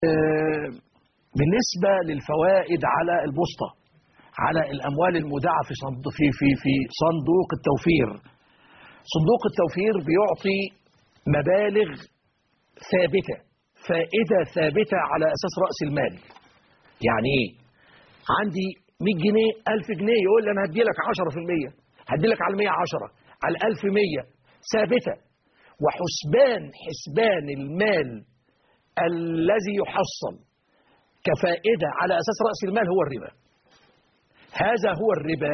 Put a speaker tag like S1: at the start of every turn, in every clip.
S1: آه، بالنسبة للفوائد على البوسطة على الأموال المودعة في صند- في في في صندوق التوفير صندوق التوفير بيعطي مبالغ ثابتة فائدة ثابتة على أساس رأس المال يعني إيه؟ عندي 100 جنيه 1000 جنيه يقول لي أنا هدي لك 10% هدي لك على 100 10 على 1000 100 ثابتة وحسبان حسبان المال الذي يحصل كفائدة على أساس رأس المال هو الربا هذا هو الربا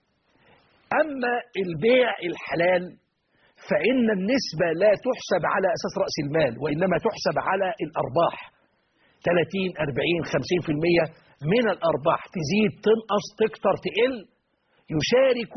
S1: أما البيع الحلال فإن النسبة لا تحسب على أساس رأس المال وإنما تحسب على الأرباح 30 40 50% من الأرباح تزيد تنقص تكتر تقل يشارك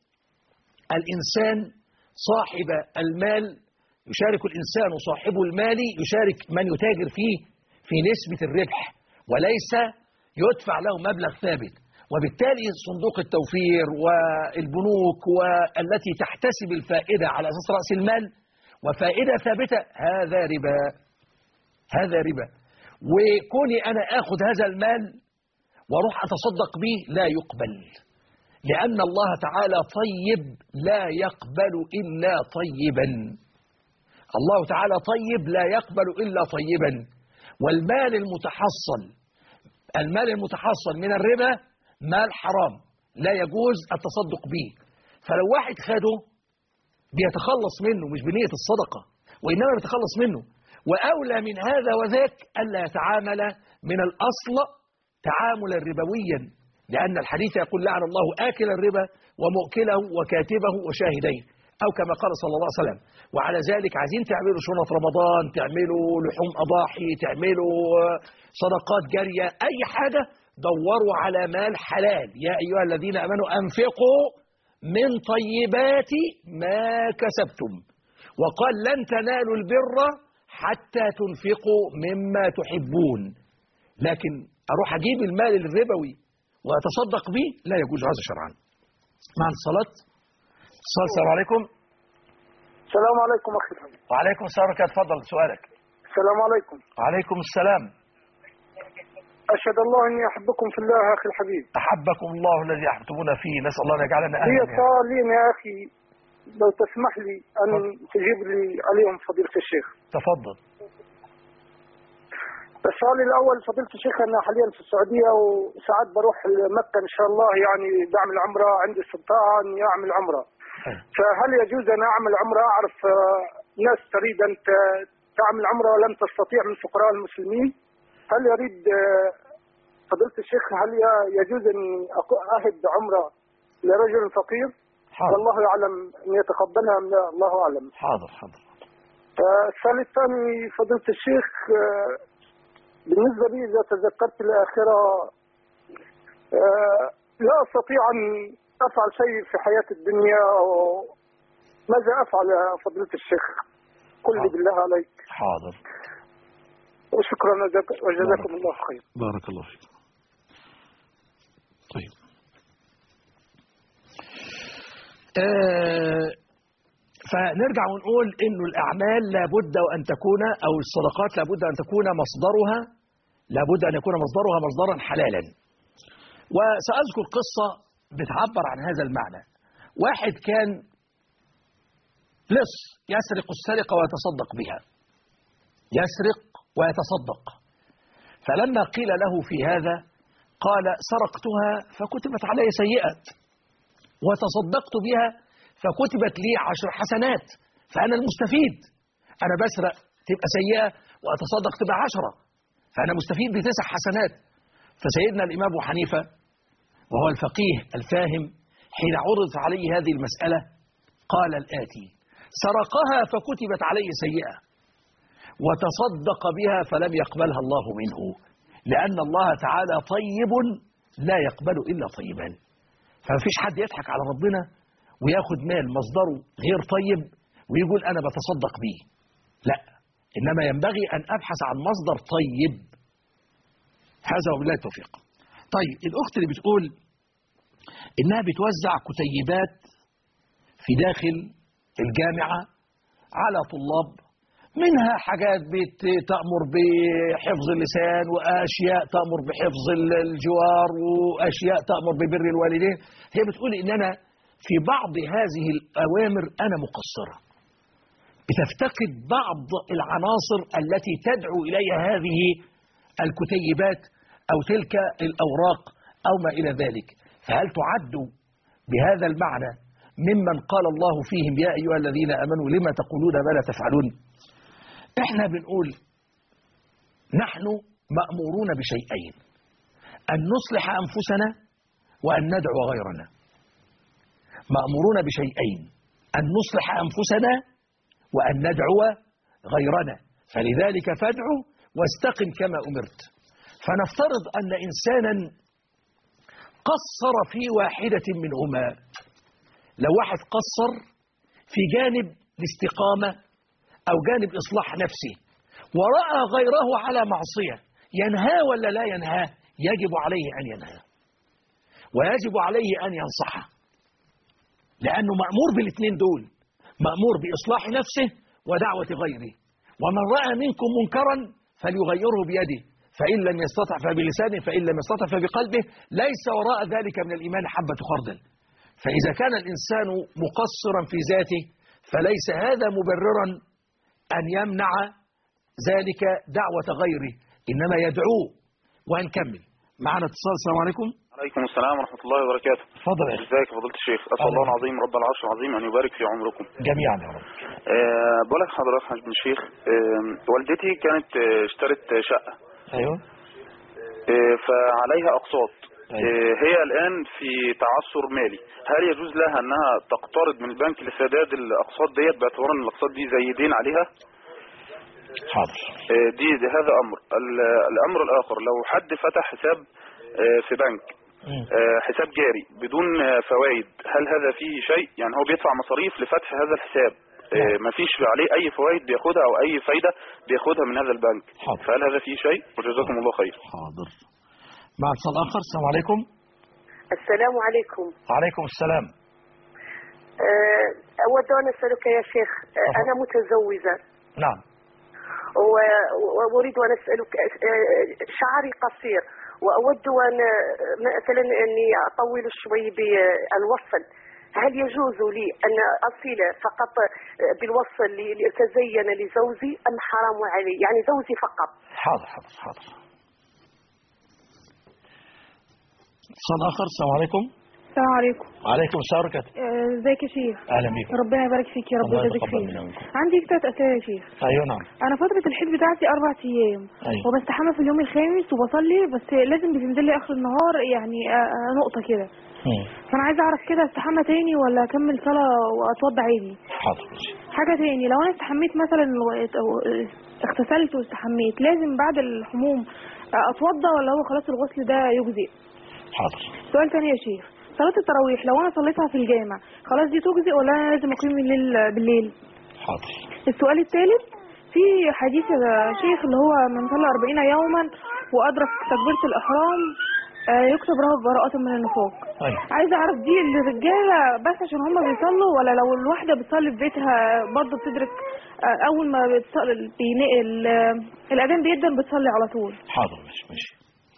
S1: الإنسان صاحب المال يشارك الإنسان صاحب المال يشارك من يتاجر فيه في نسبة الربح وليس يدفع له مبلغ ثابت وبالتالي صندوق التوفير والبنوك والتي تحتسب الفائدة على أساس رأس المال وفائدة ثابتة هذا ربا هذا ربا وكوني أنا أخذ هذا المال واروح أتصدق به لا يقبل لأن الله تعالى طيب لا يقبل إلا طيبا الله تعالى طيب لا يقبل إلا طيبا والمال المتحصل المال المتحصل من الربا مال حرام لا يجوز التصدق به فلو واحد خده بيتخلص منه مش بنية الصدقة وإنما بيتخلص منه وأولى من هذا وذاك ألا يتعامل من الأصل تعاملا ربويا لأن الحديث يقول لعن الله آكل الربا ومؤكله وكاتبه وشاهديه أو كما قال صلى الله عليه وسلم وعلى ذلك عايزين تعملوا شنط رمضان تعملوا لحوم أضاحي تعملوا صدقات جارية أي حاجة دوروا على مال حلال يا أيها الذين أمنوا أنفقوا من طيبات ما كسبتم وقال لن تنالوا البر حتى تنفقوا مما تحبون لكن أروح أجيب المال الربوي وأتصدق به لا يجوز هذا شرعا مع الصلاة الصلاة السلام عليكم
S2: السلام عليكم أخي الحبيب
S1: وعليكم السلام ورحمة الله تفضل سؤالك
S2: السلام عليكم
S1: وعليكم السلام
S2: أشهد الله أني أحبكم في الله أخي الحبيب
S1: أحبكم الله الذي أحببتمونا فيه نسأل الله أن يجعلنا
S2: لي
S1: أهلا يعني.
S2: سؤالين يا أخي لو تسمح لي أن
S1: تفضل.
S2: تجيب لي عليهم فضيلة الشيخ
S1: تفضل
S2: السؤال الأول فضيلة الشيخ أنا حاليا في السعودية وساعات بروح مكة إن شاء الله يعني بعمل عمرة عندي استطاعة أني أعمل عمرة فهل يجوز أن أعمل عمرة أعرف آه، ناس تريد أن ت- تعمل عمرة ولم تستطيع من فقراء المسلمين هل يريد آه، فضيلة الشيخ هل ي- يجوز أن أق- أهد عمرة لرجل فقير
S1: حاضر
S2: والله يعلم أن يتقبلها أم لا الله أعلم
S1: حاضر حاضر
S2: آه، السؤال الثاني فضيلة الشيخ آه، بالنسبة لي إذا تذكرت الآخرة آه، لا أستطيع أن أفعل شيء في حياة الدنيا أو ماذا أفعل يا فضيلة الشيخ قل لي
S1: حاضر.
S2: بالله عليك
S1: حاضر
S2: وشكرا وجزاك- وجزاكم الله خير
S1: بارك الله فيك طيب آه فنرجع ونقول انه الاعمال لابد وان تكون او الصدقات لابد ان تكون مصدرها لابد ان يكون مصدرها مصدرا حلالا وساذكر قصه بتعبر عن هذا المعنى واحد كان لص يسرق السرقه ويتصدق بها يسرق ويتصدق فلما قيل له في هذا قال سرقتها فكتبت علي سيئة وتصدقت بها فكتبت لي عشر حسنات فأنا المستفيد أنا بسرق تبقى سيئة وأتصدق تبقى عشرة فأنا مستفيد بتسع حسنات فسيدنا الإمام أبو حنيفة وهو الفقيه الفاهم حين عرضت عليه هذه المسألة قال الآتي سرقها فكتبت عليه سيئة وتصدق بها فلم يقبلها الله منه لأن الله تعالى طيب لا يقبل إلا طيبا فمفيش حد يضحك على ربنا وياخد مال مصدره غير طيب ويقول أنا بتصدق به لا إنما ينبغي أن أبحث عن مصدر طيب هذا وبالله التوفيق طيب الأخت اللي بتقول إنها بتوزع كتيبات في داخل الجامعة على طلاب منها حاجات بت- تأمر بحفظ اللسان وأشياء تأمر بحفظ ال- الجوار وأشياء تأمر ببر الوالدين هي بتقول إن أنا في بعض هذه الأوامر أنا مقصرة بتفتقد بعض العناصر التي تدعو إليها هذه الكتيبات أو تلك الأوراق أو ما إلى ذلك فهل تعد بهذا المعنى ممن قال الله فيهم يا أيها الذين أمنوا لما تقولون ما لا تفعلون احنا بنقول نحن مأمورون بشيئين أن نصلح أنفسنا وأن ندعو غيرنا مأمورون بشيئين أن نصلح أنفسنا وأن ندعو غيرنا فلذلك فادعوا واستقم كما أمرت فنفترض أن إنسانا قصر في واحدة منهما لو واحد قصر في جانب الاستقامة أو جانب إصلاح نفسه ورأى غيره على معصية ينهى ولا لا ينهى يجب عليه أن ينهى ويجب عليه أن ينصحه لأنه مأمور بالاثنين دول مأمور بإصلاح نفسه ودعوة غيره ومن رأى منكم منكرا فليغيره بيده فإن لم يستطع فبلسانه فإن لم يستطع فبقلبه ليس وراء ذلك من الإيمان حبة خردل فإذا كان الإنسان مقصرا في ذاته فليس هذا مبررا أن يمنع ذلك دعوة غيره إنما يدعوه وهنكمل معنا اتصال السلام عليكم
S3: عليكم السلام ورحمة الله وبركاته
S1: تفضل يا أخي
S3: ازيك يا فضيلة الشيخ أسأل الله العظيم رب العرش العظيم أن يبارك في عمركم
S1: جميعا يا رب
S3: أه بقول لك حضرتك يا الشيخ أه والدتي كانت آه، اشترت شقة
S1: أيوه
S3: أه فعليها أقساط
S1: أيوة.
S3: أه هي الآن في تعثر مالي هل يجوز لها أنها تقترض من البنك لسداد الأقساط ديت باعتبار أن الأقساط دي زي دين عليها
S1: حاضر
S3: أه دي, دي هذا أمر ال- الأمر الآخر لو حد فتح حساب أه في بنك
S1: مم.
S3: آه، حساب جاري بدون آه، فوائد هل هذا فيه شيء يعني هو بيدفع مصاريف لفتح هذا الحساب آه، مفيش عليه اي فوائد بياخدها او اي فايدة بياخدها من هذا البنك
S1: حاضر.
S3: فهل هذا فيه شيء وجزاكم الله خير
S1: حاضر مع اتصال آخر السلام عليكم
S4: السلام عليكم
S1: وعليكم السلام
S4: أه، أود أن أسألك يا شيخ أه، أنا متزوجة
S1: نعم
S4: و- وأريد أن أسألك أه، شعري قصير وأود أن أه، مثلا أني أطول شوي بالوصل هل يجوز لي أن أصل فقط أه، بالوصل ل- لأتزين لزوجي أم حرام علي يعني زوجي فقط
S1: حاضر حاضر حاضر اتصال آخر السلام عليكم
S5: السلام عليكم
S1: وعليكم السلام ورحمة الله.
S5: آه، ازيك يا شيخ
S1: أهلا بك
S5: ربنا يبارك فيك يا رب
S1: الله
S5: ويجازيك
S1: يتقبل
S5: خير
S1: منا ومنكم.
S5: عندي ثلاث اسئله يا شيخ
S1: أيوه نعم
S5: انا فتره الحيض بتاعتي اربع ايام
S1: أيوه
S5: وبستحمى في اليوم الخامس وبصلي بس لازم بتنزل لي اخر النهار يعني آه، آه، نقطه كده
S1: مم.
S5: فانا عايزه اعرف كده استحمى تاني ولا اكمل صلاه واتوضى عادي
S1: حاضر ماشي.
S5: حاجه تاني لو انا استحميت مثلا و- أو- اغتسلت واستحميت لازم بعد الحموم آه، اتوضى ولا هو خلاص الغسل ده يجزئ
S1: حاضر
S5: سؤال تاني يا شيخ صلاة التراويح لو انا صليتها في الجامع خلاص دي تجزئ ولا انا لازم اقيم الليل بالليل
S1: حاضر
S5: السؤال الثالث في حديث يا شيخ اللي هو من صلى 40 يوما وادرك تكبيرة الاحرام آه، يكتب له براءة من النفاق
S1: أيوه
S5: عايزه اعرف دي للرجاله بس عشان هم بيصلوا ولا لو الواحده بتصلي في بيتها برضه بتدرك آه، اول ما بتصلي بين- ال- الاذان بيدن بتصلي على طول
S1: حاضر ماشي ماشي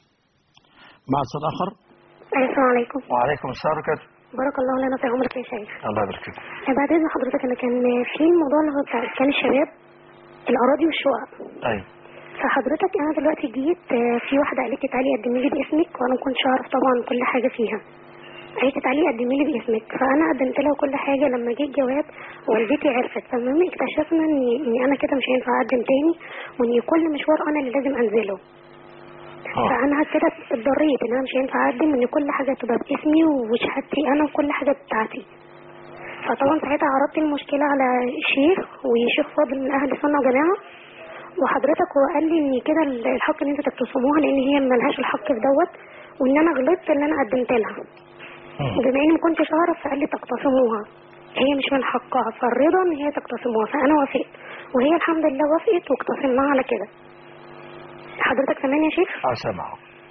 S1: مع اتصال آخر
S6: السلام عليكم
S1: وعليكم السلام ورحمة الله.
S6: بارك الله لنا في عمرك يا شيخ
S1: الله يبارك فيك
S6: بعد اذن حضرتك انا كان في موضوع اللي هو بتاع اسكان الشباب الاراضي والشقق
S1: أيوه
S6: فحضرتك انا دلوقتي جيت آه، في واحده قالت لي تعالي قدمي لي باسمك وانا ما كنتش اعرف طبعا كل حاجه فيها قالت لي تعالي قدمي لي باسمك فانا قدمت لها كل حاجه لما جه الجواب والدتي عرفت فالمهم اكتشفنا اني اني انا كده مش هينفع اقدم تاني وان كل مشوار انا اللي لازم انزله
S1: آه.
S6: فانا كده اتضريت ان انا مش هينفع اقدم ان كل حاجه تبقى باسمي وشهادتي انا وكل حاجه بتاعتي فطبعا ساعتها عرضت المشكله على شيخ وشيخ فاضل من اهل السنه وجماعه وحضرتك هو قال لي ان كده الحق ان انتوا تختصموها لان هي ملهاش الحق في دوت وان انا غلطت ان انا قدمت لها
S1: مم.
S6: وبما اني ما كنتش اعرف فقال لي تقتسموها هي مش من حقها فالرضا ان هي تقتسموها فانا وافقت وهي الحمد لله وافقت واقتسمناها على كده حضرتك سامعني يا شيخ
S1: أه سامعه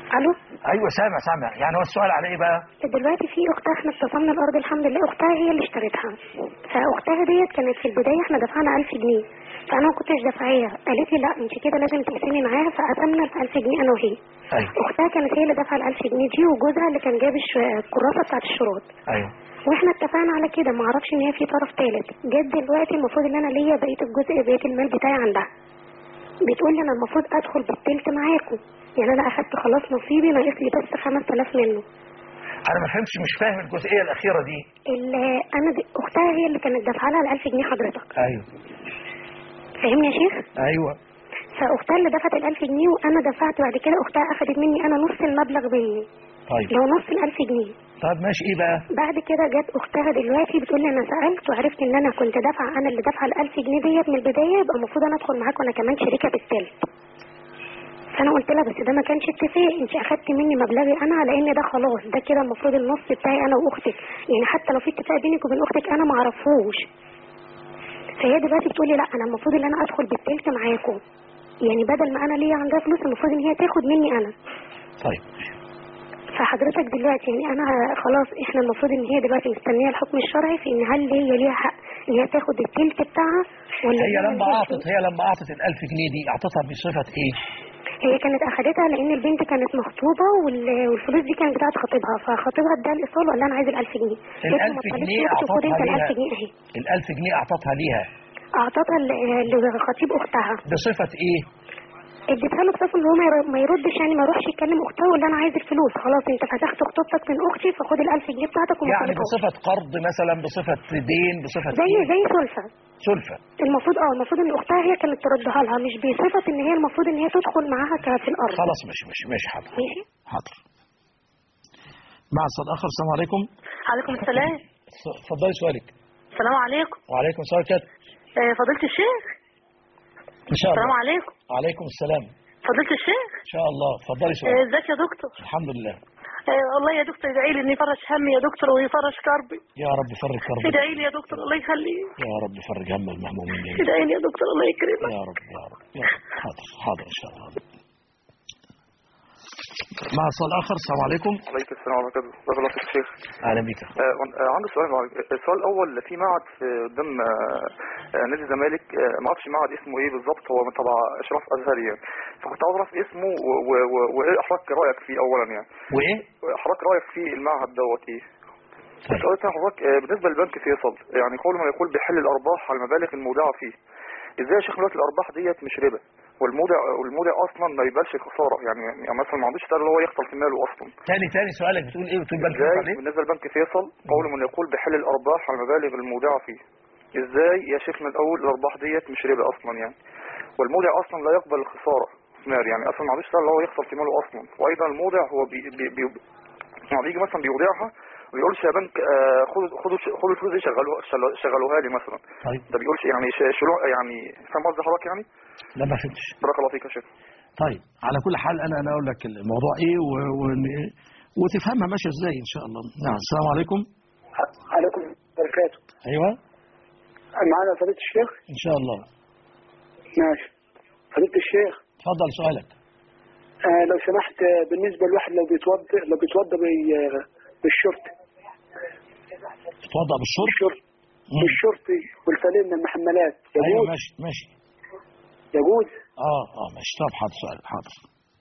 S6: الو
S1: ايوه سامع سامع يعني هو السؤال على ايه بقى
S6: دلوقتي في اختها احنا اتصلنا الارض الحمد لله اختها هي اللي اشترتها فاختها ديت كانت في البدايه احنا دفعنا 1000 جنيه فانا ما كنتش دافعاها قالت لي لا انت كده لازم تقسمي معاها فقسمنا ال 1000 جنيه انا وهي
S1: ايوه
S6: اختها كانت هي اللي دافعه ال 1000 جنيه دي وجوزها اللي كان جاب الش- الكراسه بتاعت الشروط
S1: ايوه
S6: واحنا اتفقنا على كده ما اعرفش ان هي في طرف ثالث جت دلوقتي المفروض ان انا ليا بقيه الجزء بقيه المال بتاعي عندها بتقول لي انا المفروض ادخل بالتلت معاكم يعني انا اخدت خلاص نصيبي ناقص لي بس 5000 منه
S1: انا ما فهمتش مش فاهم الجزئيه الاخيره دي
S6: ال- انا دي اختها هي اللي كانت دافعه لها ال 1000 جنيه حضرتك
S1: ايوه
S6: فاهمني يا شيخ
S1: ايوه
S6: فاختها اللي دفعت ال 1000 جنيه وانا دفعت بعد كده اختها اخدت مني انا نص المبلغ مني
S1: طيب
S6: اللي هو نص ال 1000 جنيه
S1: طب ماشي ايه بقى
S6: بعد كده جت اختها دلوقتي بتقول لي انا سالت وعرفت ان انا كنت دافعه انا اللي دافعه ال 1000 جنيه ديت من البدايه يبقى المفروض انا ادخل معاك وانا كمان شريكه بالتالت فانا قلت لها بس ده ما كانش اتفاق انت اخدت مني مبلغي انا على ان ده خلاص ده كده المفروض النص بتاعي انا واختك يعني حتى لو في اتفاق بينك وبين اختك انا ما اعرفوش فهي دلوقتي بتقول لي لا انا المفروض ان انا ادخل بالتلت معاكم يعني بدل ما انا ليا عندها فلوس المفروض ان هي تاخد مني انا
S1: طيب
S6: فحضرتك دلوقتي يعني انا خلاص احنا المفروض ان هي دلوقتي مستنيه الحكم الشرعي في ان هل هي ليها حق ان هي تاخد التلت بتاعها ولا
S1: هي لما
S6: ملهاش؟
S1: اعطت هي لما اعطت ال 1000 جنيه دي اعطتها بصفه ايه
S6: هي كانت اخدتها لان البنت كانت مخطوبه وال- والفلوس دي كانت بتاعت خطيبها فخطيبها اداها الايصال وقال لها انا عايز ال 1000 جنيه
S1: ال
S6: قالت له
S1: 1000
S6: ما تطلبش
S1: جنيه
S6: وقت وخد انت
S1: اعطتها
S6: ال 1000
S1: ليها
S6: جنيه اهي
S1: ال 1000 جنيه اعطتها ليها
S6: اعطتها ل- لخطيب اختها
S1: بصفه ايه
S6: اديتها له بصفه ان هو ما ير- ما يردش يعني ما يروحش يكلم اختها ويقول لها انا عايز الفلوس خلاص انت فتحت خطوبتك من اختي فخد ال 1000 جنيه بتاعتك وما
S1: يعني
S6: تطلبهاش.
S1: بصفه قرض مثلا بصفه دين بصفه
S6: زي
S1: ايه
S6: زي سلفه
S1: سلفه
S6: المفروض اه المفروض ان اختها هي كانت تردها لها مش بصفه ان هي المفروض ان هي تدخل معاها ك- في الارض
S1: خلاص ماشي ماشي ماشي حاضر
S6: ماشي
S1: حاضر مع الصد اخر السلام عليكم
S7: عليكم السلام
S1: اتفضلي سؤالك
S7: السلام عليكم
S1: وعليكم السلام كده
S7: آه، فضيلة الشيخ
S1: ان شاء
S7: السلام
S1: الله
S7: عليكم
S1: وعليكم السلام
S7: فضيلة الشيخ
S1: ان شاء الله اتفضلي
S7: آه،
S1: سؤالك
S7: ازيك يا دكتور
S1: الحمد لله
S7: آه، والله يا دكتور ادعي لي ان يفرج همي يا دكتور ويفرج كربي
S1: يا رب فرج كربك
S7: ادعي لي يا دكتور الله يخليك
S1: يا رب فرج هم المهمومين جميعا
S7: ادعي لي يا دكتور الله يكرمك
S1: يا رب يا رب يا رب حاضر حاضر ان شاء الله مع اتصال اخر السلام عليكم
S8: عليكم السلام ورحمة الله بارك الله فيك شيخ
S1: اهلا بك
S8: آه، آه، عندي سؤال معك. السؤال الأول في معهد في قدام آه، آه، نادي الزمالك آه، ما اعرفش معهد اسمه ايه بالظبط هو من تبع اشراف ازهري يعني فكنت عاوز اعرف اسمه و- و- و- وايه حضرتك رايك فيه اولا يعني
S1: وايه
S8: حضرتك رايك في المعهد دوت ايه
S1: طيب.
S8: السؤال الثاني حضرتك آه، بالنسبه للبنك فيصل يعني قول ما يقول بيحل الارباح على المبالغ المودعه فيه ازاي يا شيخ دلوقتي الارباح ديت مش ربا والمودع والمودع اصلا ما يبالش خساره يعني يعني مثلا ما عندوش اللي هو يخسر في ماله اصلا
S1: تاني تاني سؤالك بتقول ايه بتقول بنك
S8: ازاي
S1: فيصل ايه
S8: بالنسبه لبنك فيصل قول من يقول بحل الارباح على المبالغ المودعه فيه ازاي يا شيخنا الاول الارباح ديت مش ربا اصلا يعني والمودع اصلا لا يقبل الخساره في مال يعني اصلا ما عندوش اللي هو يخسر في ماله اصلا وايضا المودع هو بي بي بي يعني بيجي مثلا بيودعها ما بيقولش يا بنك آه، خدوا خدوا خدوا الفلوس دي شغلوها شغلوا- شغلوها لي مثلا
S1: طيب
S8: ده بيقولش يعني ش- شلون يعني فاهم قصدي حضرتك يعني
S1: لا ما فهمتش
S8: بارك الله فيك يا شيخ
S1: طيب على كل حال انا انا اقول لك الموضوع ايه و... و... وتفهمها ماشيه ازاي ان شاء الله نعم السلام عليكم
S2: عليكم وبركاته
S1: ايوه
S2: معانا فضيلة الشيخ
S1: ان شاء الله
S2: ماشي فضيلة الشيخ
S1: اتفضل سؤالك
S2: آه لو سمحت آه، بالنسبة لواحد لو بيتوضى لو بيتوضى بي- بالشرط
S1: تتوضا بالشرب
S2: بالشرط
S1: مم.
S2: بالشرطي والفلين من المحملات
S1: ايوه
S2: يجوز
S1: ماشي ماشي
S2: يجوز
S1: اه اه ماشي طب حاضر سؤال حاضر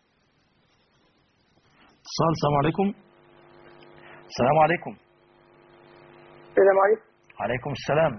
S1: اتصال السلام عليكم السلام عليكم
S2: السلام عليكم
S1: عليكم السلام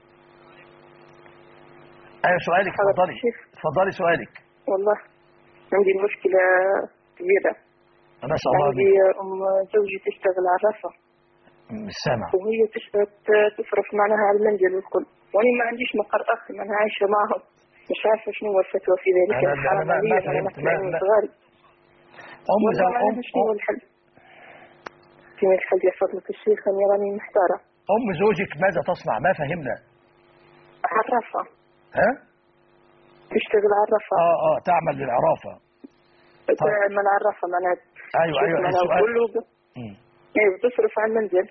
S1: ايوه سؤالك
S4: حضرتك
S1: اتفضلي
S4: شيخ.
S1: اتفضلي سؤالك
S4: والله عندي مشكلة كبيرة
S1: انا اسال الله
S4: عندي
S1: بك
S4: أم زوجي تشتغل على الرفع
S1: مش سامع
S4: وهي تشتغل تصرف معناها على المنزل والكل وأنا ما عنديش مقر أخ أنا عايشة معهم مش عارفة شنو هو الفتوى في ذلك
S1: أنا- أنا
S4: الحرام
S1: ما- ما
S4: علي أنا
S1: فهمت.
S4: مثلا
S1: ما- ما-
S4: صغاري
S1: ام
S4: والله
S1: زو
S4: ما
S1: ام
S4: أعرف شنو هو الحل شنو الحل يا فضلك الشيخ أنا راني محتارة
S1: ام زوجك ماذا تصنع ما فهمنا
S4: على الرفع
S1: ها
S4: تشتغل على الرفع
S1: اه اه تعمل بالعرافه
S4: تعمل على الرفع معناها
S1: ايوه
S4: شوف
S1: ايوه
S4: معناها
S1: السؤال
S4: كله ب-
S1: مم.
S4: ايوه بتصرف على المنزل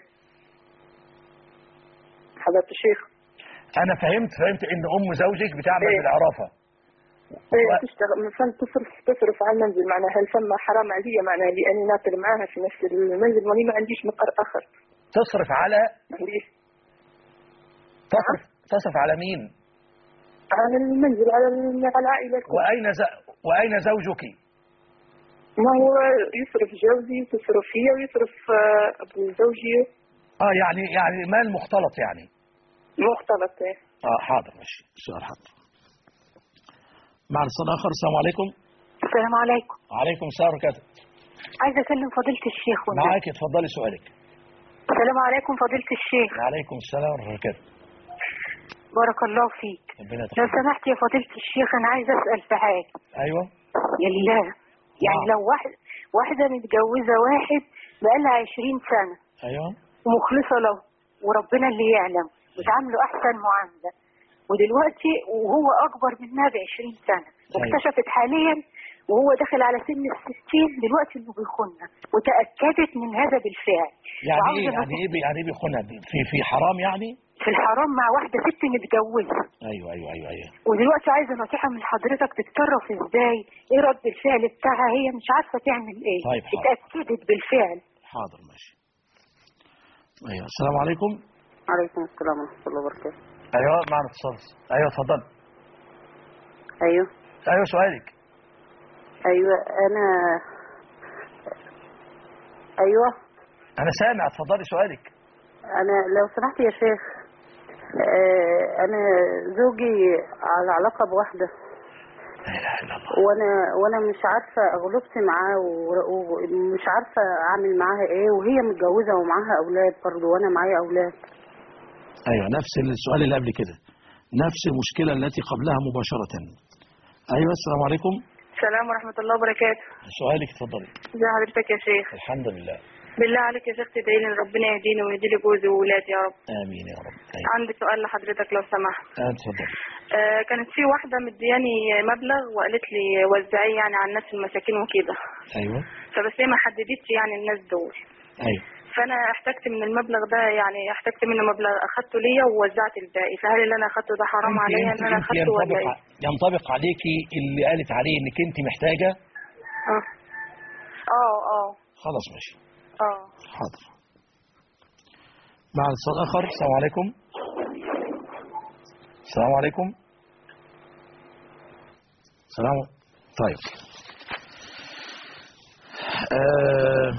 S4: حضرة الشيخ
S1: انا فهمت فهمت ان ام زوجك بتعمل
S4: إيه.
S1: بالعرافه
S4: إيه، تشتغل مثلا تصرف تصرف على المنزل معناها هل ثم حرام عليا معناها لاني ناكل معاها في نفس المنزل واني ما عنديش مقر اخر
S1: تصرف على
S4: ما عنديش
S1: تصرف تصرف على مين
S4: على المنزل على على العائله الكل.
S1: وأين ز... وأين زوجك
S4: ما هو يصرف جوزي وتصرف هي ويصرف آه، ابو زوجي
S1: اه يعني يعني مال مختلط يعني
S4: مختلط إيه.
S1: اه حاضر ماشي السؤال حاضر مع الاتصال اخر السلام عليكم
S7: السلام عليكم
S1: وعليكم السلام ورحمه الله
S7: عايزة أكلم فضيلة الشيخ والنبي.
S1: معاك اتفضلي سؤالك
S7: السلام عليكم فضيلة الشيخ
S1: وعليكم السلام ورحمه الله وبركاته
S7: بارك الله فيك
S1: ربنا
S7: لو
S1: يتقبل
S7: سمحت يا فضيلة الشيخ أنا عايزة أسأل في حاجة
S1: ايوه
S7: لله يعني
S1: نعم.
S7: لو واحد واحدة متجوزة واحد بقالها عشرين سنة
S1: ايوه
S7: ومخلصة له وربنا اللي يعلم وتعامله أحسن معاملة ودلوقتي وهو أكبر منها بعشرين سنة واكتشفت حاليا وهو داخل على سن الستين دلوقتي إنه بيخونها وتأكدت من هذا بالفعل
S1: يعني
S7: وعاوزة
S1: ايه يعني ايه بي- يعني ايه بيخونها في في حرام يعني
S7: في الحرام مع واحدة ست متجوزة
S1: ايوه ايوه ايوه ايوه
S7: ودلوقتي عايزة نصيحة من حضرتك تتصرف ازاي ايه رد الفعل بتاعها هي مش عارفة تعمل ايه
S1: طيب، حاضر.
S7: اتأكدت بالفعل
S1: حاضر ماشي ايوه السلام عليكم
S9: عليكم السلام ورحمة الله وبركاته
S1: ايوه معنا اتصال ايوه اتفضل
S9: أيوه
S1: ايوه سؤالك
S9: أيوه أنا أيوه
S1: انا سامع اتفضلي سؤالك
S9: أنا لو سمحت يا شيخ آه، أنا زوجي على علاقة بواحدة
S1: لا اله الا الله
S9: وأنا وأنا مش عارفة غلبت معاه و- ومش عارفة أعمل معاها إيه وهي متجوزة ومعاها أولاد برضه وأنا معايا أولاد
S1: ايوه نفس السؤال اللي قبل كده نفس المشكله التي قبلها مباشره ايوه السلام عليكم
S4: السلام ورحمه الله وبركاته
S1: سؤالك اتفضلي
S4: ازي حضرتك يا شيخ
S1: الحمد لله
S4: بالله عليك يا شيخ تدعي لي ان ربنا يهديني ويهدي لي جوزي وولادي يا رب
S1: امين يا رب ايوه
S4: عندي سؤال لحضرتك لو سمحت
S1: آه، اتفضلي
S4: آه كانت في واحده مدياني مبلغ وقالت لي وزعيه يعني على الناس المساكين وكده
S1: ايوه
S4: فبس هي ما حددتش يعني الناس دول
S1: ايوه
S4: فانا احتجت من المبلغ ده يعني احتجت منه مبلغ اخدته ليا ووزعت الباقي فهل اللي انا اخدته ده حرام
S1: انت
S4: عليا
S1: انت
S4: ان انا
S1: انت
S4: اخدته ولا
S1: ينطبق
S4: ايه؟
S1: ع- ينطبق عليكي اللي قالت عليه انك انت محتاجه
S4: اه اه اه
S1: خلاص ماشي
S4: اه
S1: حاضر مع الاتصال اخر السلام عليكم السلام عليكم سلام طيب آه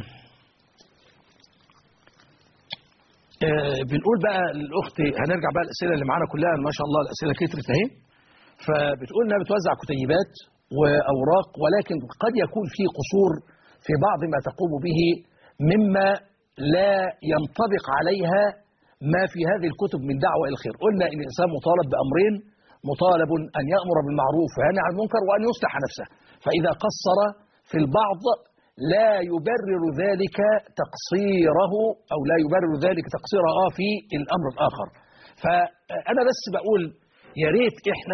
S1: آه بنقول بقى للاخت هنرجع بقى الاسئله اللي معانا كلها ما شاء الله الاسئله كترت اهي فبتقول انها بتوزع كتيبات واوراق ولكن قد يكون في قصور في بعض ما تقوم به مما لا ينطبق عليها ما في هذه الكتب من دعوة إلى الخير قلنا إن الإنسان مطالب بأمرين مطالب أن يأمر بالمعروف وينهى عن المنكر وأن يصلح نفسه فإذا قصر في البعض لا يبرر ذلك تقصيره أو لا يبرر ذلك تقصيره آه في الأمر الآخر فأنا بس بقول يا ريت إحنا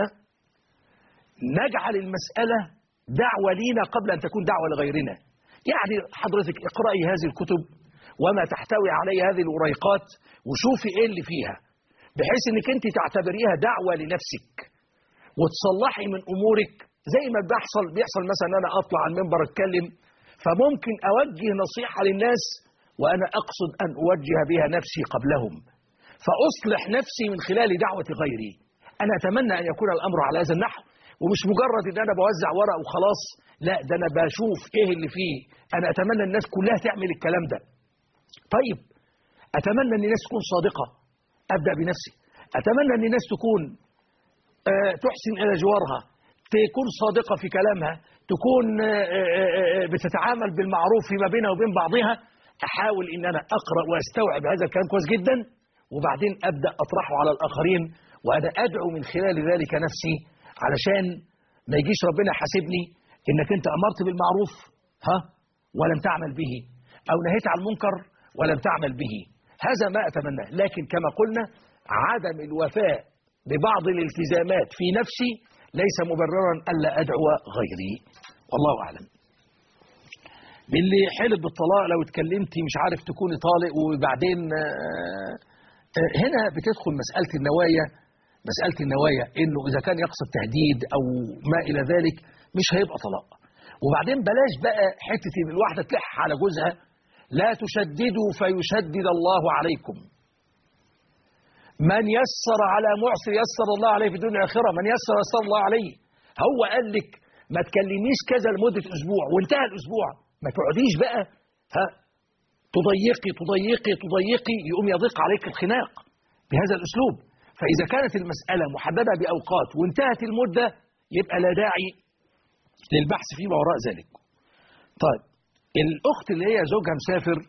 S1: نجعل المسألة دعوة لينا قبل أن تكون دعوة لغيرنا يعني حضرتك اقرأي هذه الكتب وما تحتوي عليه هذه الوريقات وشوفي ايه اللي فيها بحيث انك انت تعتبريها دعوة لنفسك وتصلحي من امورك زي ما بيحصل بيحصل مثلا انا اطلع على المنبر اتكلم فممكن اوجه نصيحة للناس وانا اقصد ان اوجه بها نفسي قبلهم فاصلح نفسي من خلال دعوة غيري انا اتمنى ان يكون الامر على هذا النحو ومش مجرد ان انا بوزع ورق وخلاص لا ده انا بشوف ايه اللي فيه انا اتمنى الناس كلها تعمل الكلام ده طيب اتمنى ان الناس تكون صادقه ابدا بنفسي اتمنى ان الناس تكون آه، تحسن الى جوارها تكون صادقه في كلامها تكون آه، آه، آه، بتتعامل بالمعروف فيما بينها وبين بعضها احاول ان انا اقرا واستوعب هذا الكلام كويس جدا وبعدين ابدا اطرحه على الاخرين وانا ادعو من خلال ذلك نفسي علشان ما يجيش ربنا يحاسبني انك انت امرت بالمعروف ها ولم تعمل به او نهيت عن المنكر ولم تعمل به هذا ما اتمناه لكن كما قلنا عدم الوفاء ببعض الالتزامات في نفسي ليس مبررا الا ادعو غيري والله اعلم باللي حلف بالطلاق لو اتكلمتي مش عارف تكوني طالق وبعدين آه، آه، هنا بتدخل مساله النوايا مسألة النوايا إنه إذا كان يقصد تهديد أو ما إلى ذلك مش هيبقى طلاق وبعدين بلاش بقى حتة إن الواحدة تلح على جوزها لا تشددوا فيشدد الله عليكم من يسر على معسر يسر الله عليه في الدنيا والآخرة من يسر يسر الله عليه هو قال لك ما تكلميش كذا لمدة أسبوع وانتهى الأسبوع ما تقعديش بقى ها تضيقي تضيقي تضيقي يقوم يضيق عليك الخناق بهذا الأسلوب فإذا كانت المسألة محددة بأوقات وانتهت المدة يبقى لا داعي للبحث فيما وراء ذلك طيب الأخت اللي هي زوجها مسافر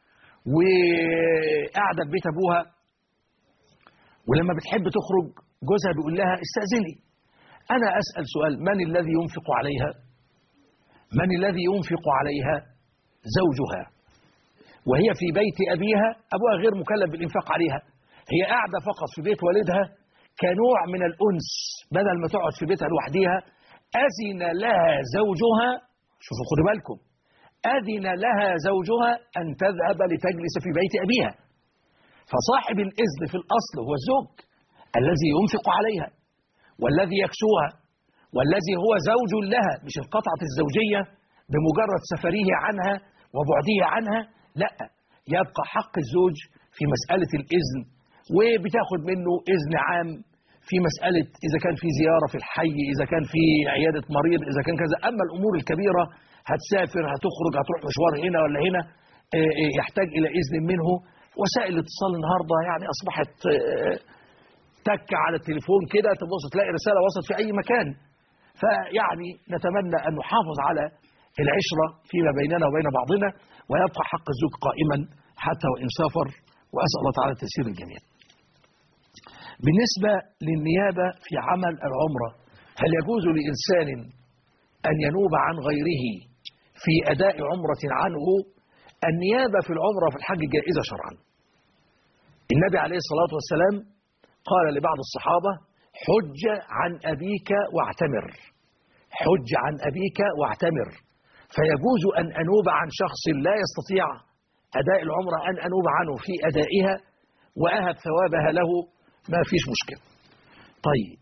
S1: وقاعدة في بيت أبوها ولما بتحب تخرج جوزها بيقول لها استأذني أنا أسأل سؤال من الذي ينفق عليها من الذي ينفق عليها زوجها وهي في بيت أبيها أبوها غير مكلف بالإنفاق عليها هي قاعدة فقط في بيت والدها كنوع من الأنس بدل ما تقعد في بيتها لوحدها أذن لها زوجها شوفوا خدوا بالكم أذن لها زوجها أن تذهب لتجلس في بيت أبيها فصاحب الإذن في الأصل هو الزوج الذي ينفق عليها والذي يكسوها والذي هو زوج لها مش انقطعت الزوجية بمجرد سفره عنها وبعده عنها لا يبقى حق الزوج في مسألة الإذن وبتاخد منه إذن عام في مسألة إذا كان في زيارة في الحي إذا كان في عيادة مريض إذا كان كذا أما الأمور الكبيرة هتسافر هتخرج هتروح مشوار هنا ولا هنا يحتاج إلى إذن منه وسائل الاتصال النهاردة يعني أصبحت تك على التليفون كده تبص تلاقي رسالة وصلت في أي مكان فيعني نتمنى أن نحافظ على العشرة فيما بيننا وبين بعضنا ويبقى حق الزوج قائما حتى وإن سافر وأسأل الله تعالى تيسير الجميع بالنسبة للنيابة في عمل العمرة هل يجوز لإنسان أن ينوب عن غيره في أداء عمرة عنه النيابة في العمرة في الحج جائزة شرعا النبي عليه الصلاة والسلام قال لبعض الصحابة حج عن أبيك واعتمر حج عن أبيك واعتمر فيجوز أن أنوب عن شخص لا يستطيع أداء العمرة أن أنوب عنه في أدائها وأهب ثوابها له ما فيش مشكلة طيب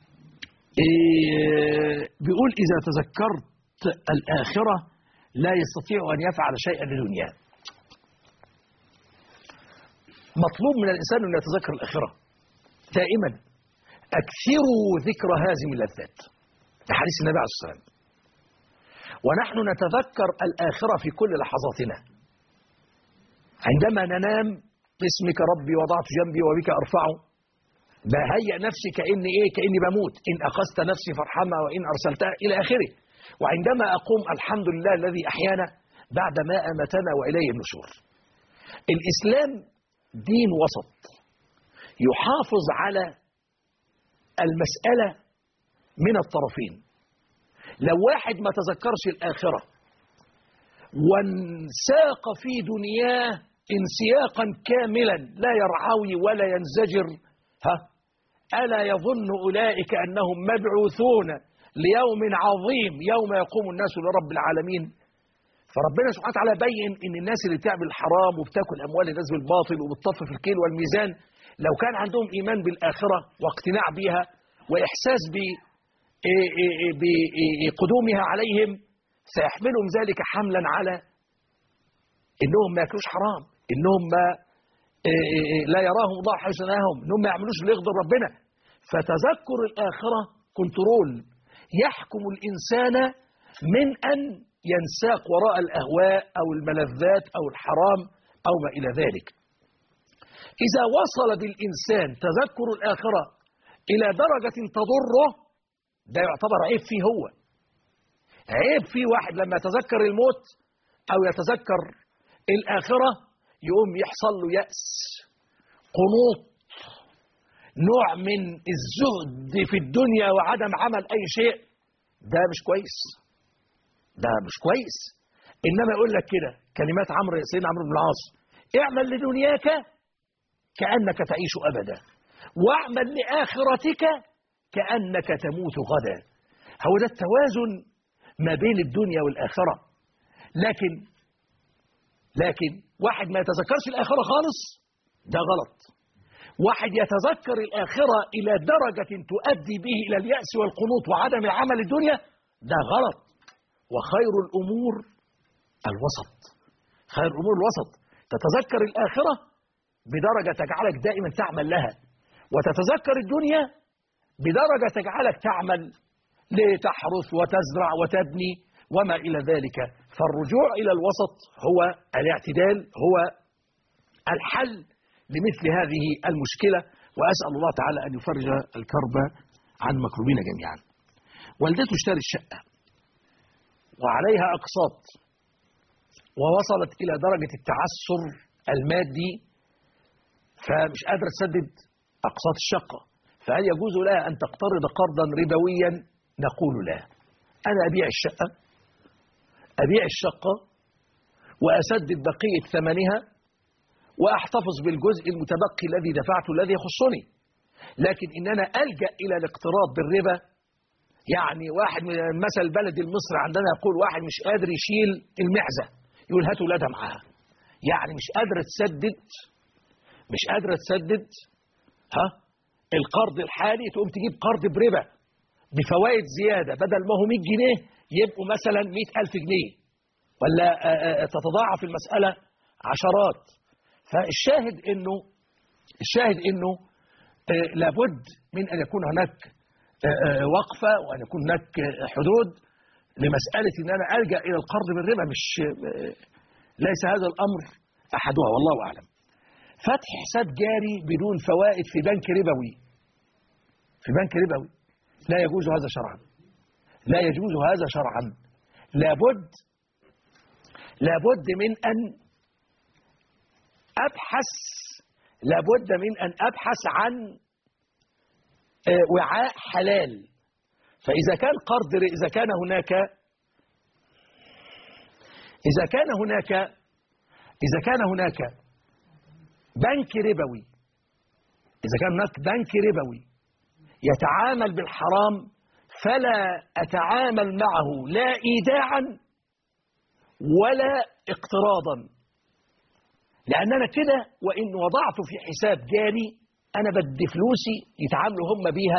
S1: إيه بيقول إذا تذكرت الآخرة لا يستطيع أن يفعل شيئا لدنياه مطلوب من الإنسان أن يتذكر الآخرة دائما أكثروا ذكر هذه اللذات ده حديث النبي عليه الصلاة والسلام ونحن نتذكر الآخرة في كل لحظاتنا عندما ننام باسمك ربي وضعت جنبي وبك أرفعه بهيئ نفسي كأني إيه كأني بموت إن أخذت نفسي فارحمها وإن أرسلتها إلى آخره وعندما أقوم الحمد لله الذي أحيانا بعد ما أمتنا وإليه النشور الإسلام دين وسط يحافظ على المسألة من الطرفين لو واحد ما تذكرش الآخرة وانساق في دنياه انسياقا كاملا لا يرعوي ولا ينزجر ها ألا يظن أولئك أنهم مبعوثون ليوم عظيم يوم يقوم الناس لرب العالمين فربنا سبحانه وتعالى بين ان الناس اللي بتعمل الحرام وبتاكل اموال الناس بالباطل وبتطفف الكيل والميزان لو كان عندهم ايمان بالاخره واقتناع بها واحساس ب بقدومها عليهم سيحملهم ذلك حملا على انهم ما ياكلوش حرام انهم ما لا يراهم الله حيث نهاهم انهم ما يعملوش اللي يغضب ربنا فتذكر الاخره كنترول يحكم الانسان من ان ينساق وراء الاهواء او الملذات او الحرام او ما الى ذلك اذا وصل بالانسان تذكر الاخره الى درجه تضره ده يعتبر عيب فيه هو عيب فيه واحد لما يتذكر الموت او يتذكر الاخره يقوم يحصل له ياس قنوط نوع من الزهد في الدنيا وعدم عمل اي شيء ده مش كويس ده مش كويس انما يقول لك كده كلمات عمرو سيدنا عمرو بن العاص اعمل لدنياك كانك تعيش ابدا واعمل لاخرتك كانك تموت غدا هو ده التوازن ما بين الدنيا والاخره لكن لكن واحد ما يتذكرش الاخره خالص ده غلط واحد يتذكر الآخرة إلى درجة تؤدي به إلى اليأس والقنوط وعدم العمل الدنيا ده غلط وخير الأمور الوسط خير الأمور الوسط تتذكر الآخرة بدرجة تجعلك دائما تعمل لها وتتذكر الدنيا بدرجة تجعلك تعمل لتحرث وتزرع وتبني وما إلى ذلك فالرجوع إلى الوسط هو الاعتدال هو الحل لمثل هذه المشكلة وأسأل الله تعالى أن يفرج الكرب عن مكروبين جميعا والدته اشترت الشقة وعليها أقساط ووصلت إلى درجة التعسر المادي فمش قادرة تسدد أقساط الشقة فهل يجوز لها أن تقترض قرضا ربويا نقول لا أنا أبيع الشقة أبيع الشقة وأسدد بقية ثمنها وأحتفظ بالجزء المتبقي الذي دفعته الذي يخصني لكن إن أنا ألجأ إلى الاقتراض بالربا يعني واحد من مثل البلد المصري عندنا يقول واحد مش قادر يشيل المعزة يقول هات ولادها معاها يعني مش قادرة تسدد مش قادرة تسدد ها القرض الحالي تقوم تجيب قرض بربا بفوائد زيادة بدل ما هو 100 جنيه يبقوا مثلا 100000 جنيه ولا تتضاعف المسألة عشرات فالشاهد انه الشاهد انه لابد من ان يكون هناك وقفة وان يكون هناك حدود لمسألة ان انا الجأ الى القرض بالربا مش ليس هذا الامر احدها والله اعلم فتح حساب جاري بدون فوائد في بنك ربوي في بنك ربوي لا يجوز هذا شرعا لا يجوز هذا شرعا لابد لابد من أن أبحث لابد من أن أبحث عن وعاء حلال فإذا كان قرض إذا كان هناك إذا كان هناك إذا كان هناك بنك ربوي إذا كان هناك بنك ربوي يتعامل بالحرام فلا أتعامل معه لا إيداعا ولا اقتراضا لأن أنا كده وإن وضعت في حساب جاري أنا بدي فلوسي يتعاملوا هم بيها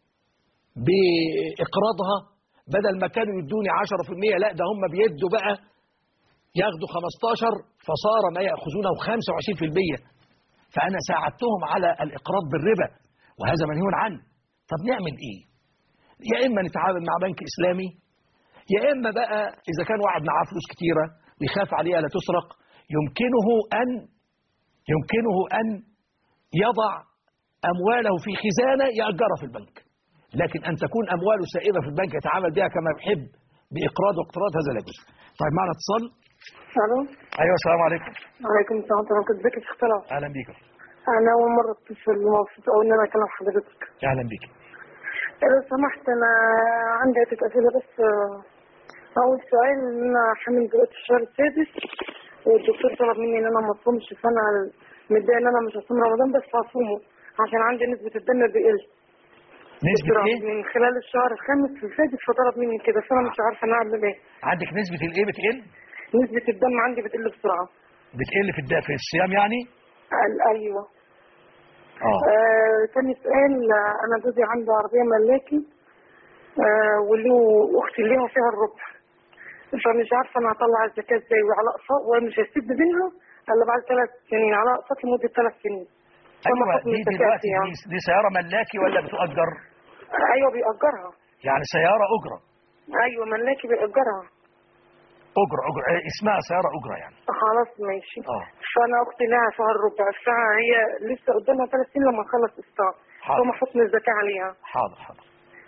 S1: بإقراضها بدل ما كانوا يدوني 10% لا ده هم بيدوا بقى ياخدوا 15 فصار ما يأخذونه 25% فأنا ساعدتهم على الإقراض بالربا وهذا منهي عنه طب نعمل إيه يا إما نتعامل مع بنك إسلامي يا إما بقى إذا كان واحد معاه فلوس كتيرة ويخاف عليها لا تسرق يمكنه أن يمكنه أن يضع أمواله في خزانة يأجرها في البنك لكن أن تكون أمواله سائبة في البنك يتعامل بها كما يحب بإقراض واقتراض هذا لا يجوز طيب معنا اتصال
S2: الو
S1: أيوة السلام عليكم
S2: وعليكم السلام ورحمه الله كنت بك في اختلاف
S1: أهلا بيك
S2: انا اول مره اتصل ومبسوط او ان انا اكلم حضرتك
S1: أهلا بيك
S2: لو سمحت انا عندي عدة اسئله بس آه، اول سؤال ان انا حامل دلوقتي في الشهر السادس والدكتور طلب مني ان انا ما اصومش فانا متضايقه ان انا مش هصوم رمضان بس هصومه عشان عندي نسبه الدم بيقل
S1: نسبة
S2: دكتور
S1: إيه؟
S2: من خلال الشهر الخامس السادس فطلب مني كده فانا مش عارفه انا اعمل ايه
S1: عندك نسبة الإيه بتقل؟
S2: نسبه الدم عندي بتقل بسرعه
S1: بتقل في الد- في الصيام يعني؟
S2: قال ايوه
S1: اه
S2: آه، تاني سؤال آه، انا جوزي عنده عربيه ملاكي آه وله اختي ليها فيها الربع فمش عارفه انا هطلع الزكاه ازاي وعلى اقساط ومش هسد منها الا بعد ثلاث سنين على اقساط لمده ثلاث سنين فما
S1: أيوة
S2: حكم
S1: دي
S2: الزكاه
S1: دلوقتي
S2: يعني
S1: دي, دي سيارة ملاكي ولا بتؤجر؟
S2: ايوه بيأجرها
S1: يعني سيارة أجرة
S2: ايوه ملاكي بيأجرها
S1: أجرة أجرة إيه اسمها سيارة أجرة يعني
S2: خلاص ماشي
S1: اه
S2: فانا اختي لها فيها الربع فهي لسه قدامها ثلاث سنين لما نخلص قسطها
S1: حاضر.
S2: فما حكم الزكاه عليها
S1: حاضر حاضر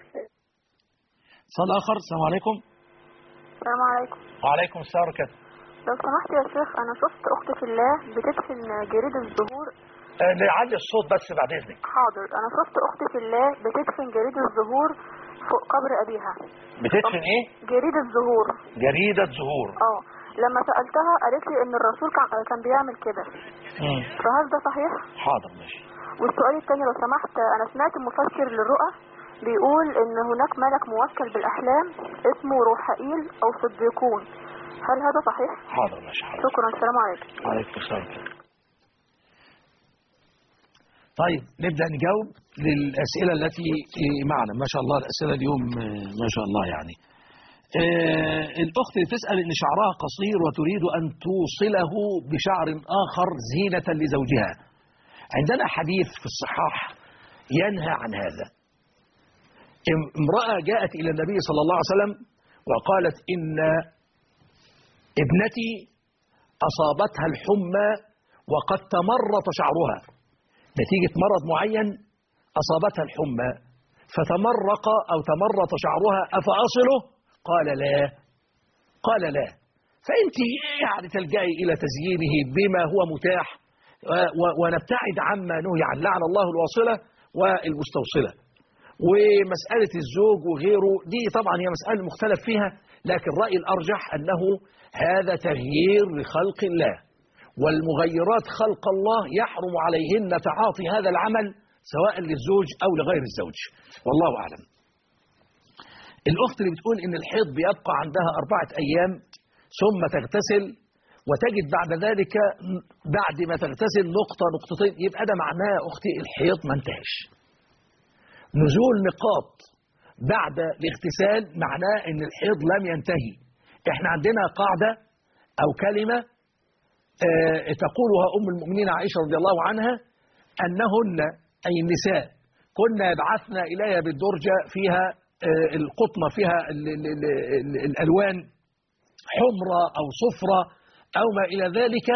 S1: اتصال آخر السلام عليكم
S10: السلام عليكم
S1: وعليكم السلام ورحمة الله
S10: لو سمحت يا شيخ انا شفت اختي في الله بتدفن جريدة الزهور
S1: آه، نعلي الصوت بس بعد إذنك
S10: حاضر انا شفت اختي في الله بتدفن جريدة الزهور فوق قبر ابيها
S1: بتدفن إيه؟
S10: جريدة زهور
S1: جريدة زهور
S10: اه لما سألتها قالت لي ان الرسول كان كان بيعمل كده
S1: مم.
S10: فهل ده صحيح
S1: حاضر ماشي
S10: والسؤال الثاني لو سمحت انا سمعت مفسر للرؤى بيقول ان هناك ملك موكل بالاحلام اسمه روحائيل او صديقون هل هذا صحيح
S1: حاضر ماشي حاضر
S10: شكرا السلام عليكم
S1: عليكم السلام طيب نبدأ نجاوب للأسئلة التي معنا ما شاء الله الأسئلة اليوم آه، ما شاء الله يعني آه، الأخت اللي تسأل إن شعرها قصير وتريد أن توصله بشعر آخر زينة لزوجها عندنا حديث في الصحاح ينهى عن هذا ام- امرأة جاءت إلى النبي صلى الله عليه وسلم وقالت إن ابنتي أصابتها الحمى وقد تمرط شعرها نتيجة مرض معين أصابتها الحمى فتمرق أو تمرط شعرها أفأصله قال لا قال لا فأنت يعني تلجأي إلى تزيينه بما هو متاح و- و- ونبتعد عما نهي عن لعن الله الواصلة والمستوصلة ومسألة الزوج وغيره دي طبعا هي مسألة مختلف فيها لكن الرأي الأرجح أنه هذا تغيير لخلق الله والمغيرات خلق الله يحرم عليهن تعاطي هذا العمل سواء للزوج أو لغير الزوج والله أعلم الأخت اللي بتقول إن الحيض بيبقى عندها أربعة أيام ثم تغتسل وتجد بعد ذلك بعد ما تغتسل نقطة نقطتين يبقى ده معناه يا أختي الحيض ما انتهش نزول نقاط بعد الاغتسال معناه ان الحيض لم ينتهي احنا عندنا قاعدة او كلمة آه، تقولها ام المؤمنين عائشة رضي الله عنها انهن اي النساء كنا يبعثن الي بالدرجة فيها آه، القطنة فيها ال ال ال ال الالوان حمرة او صفرة او ما الى ذلك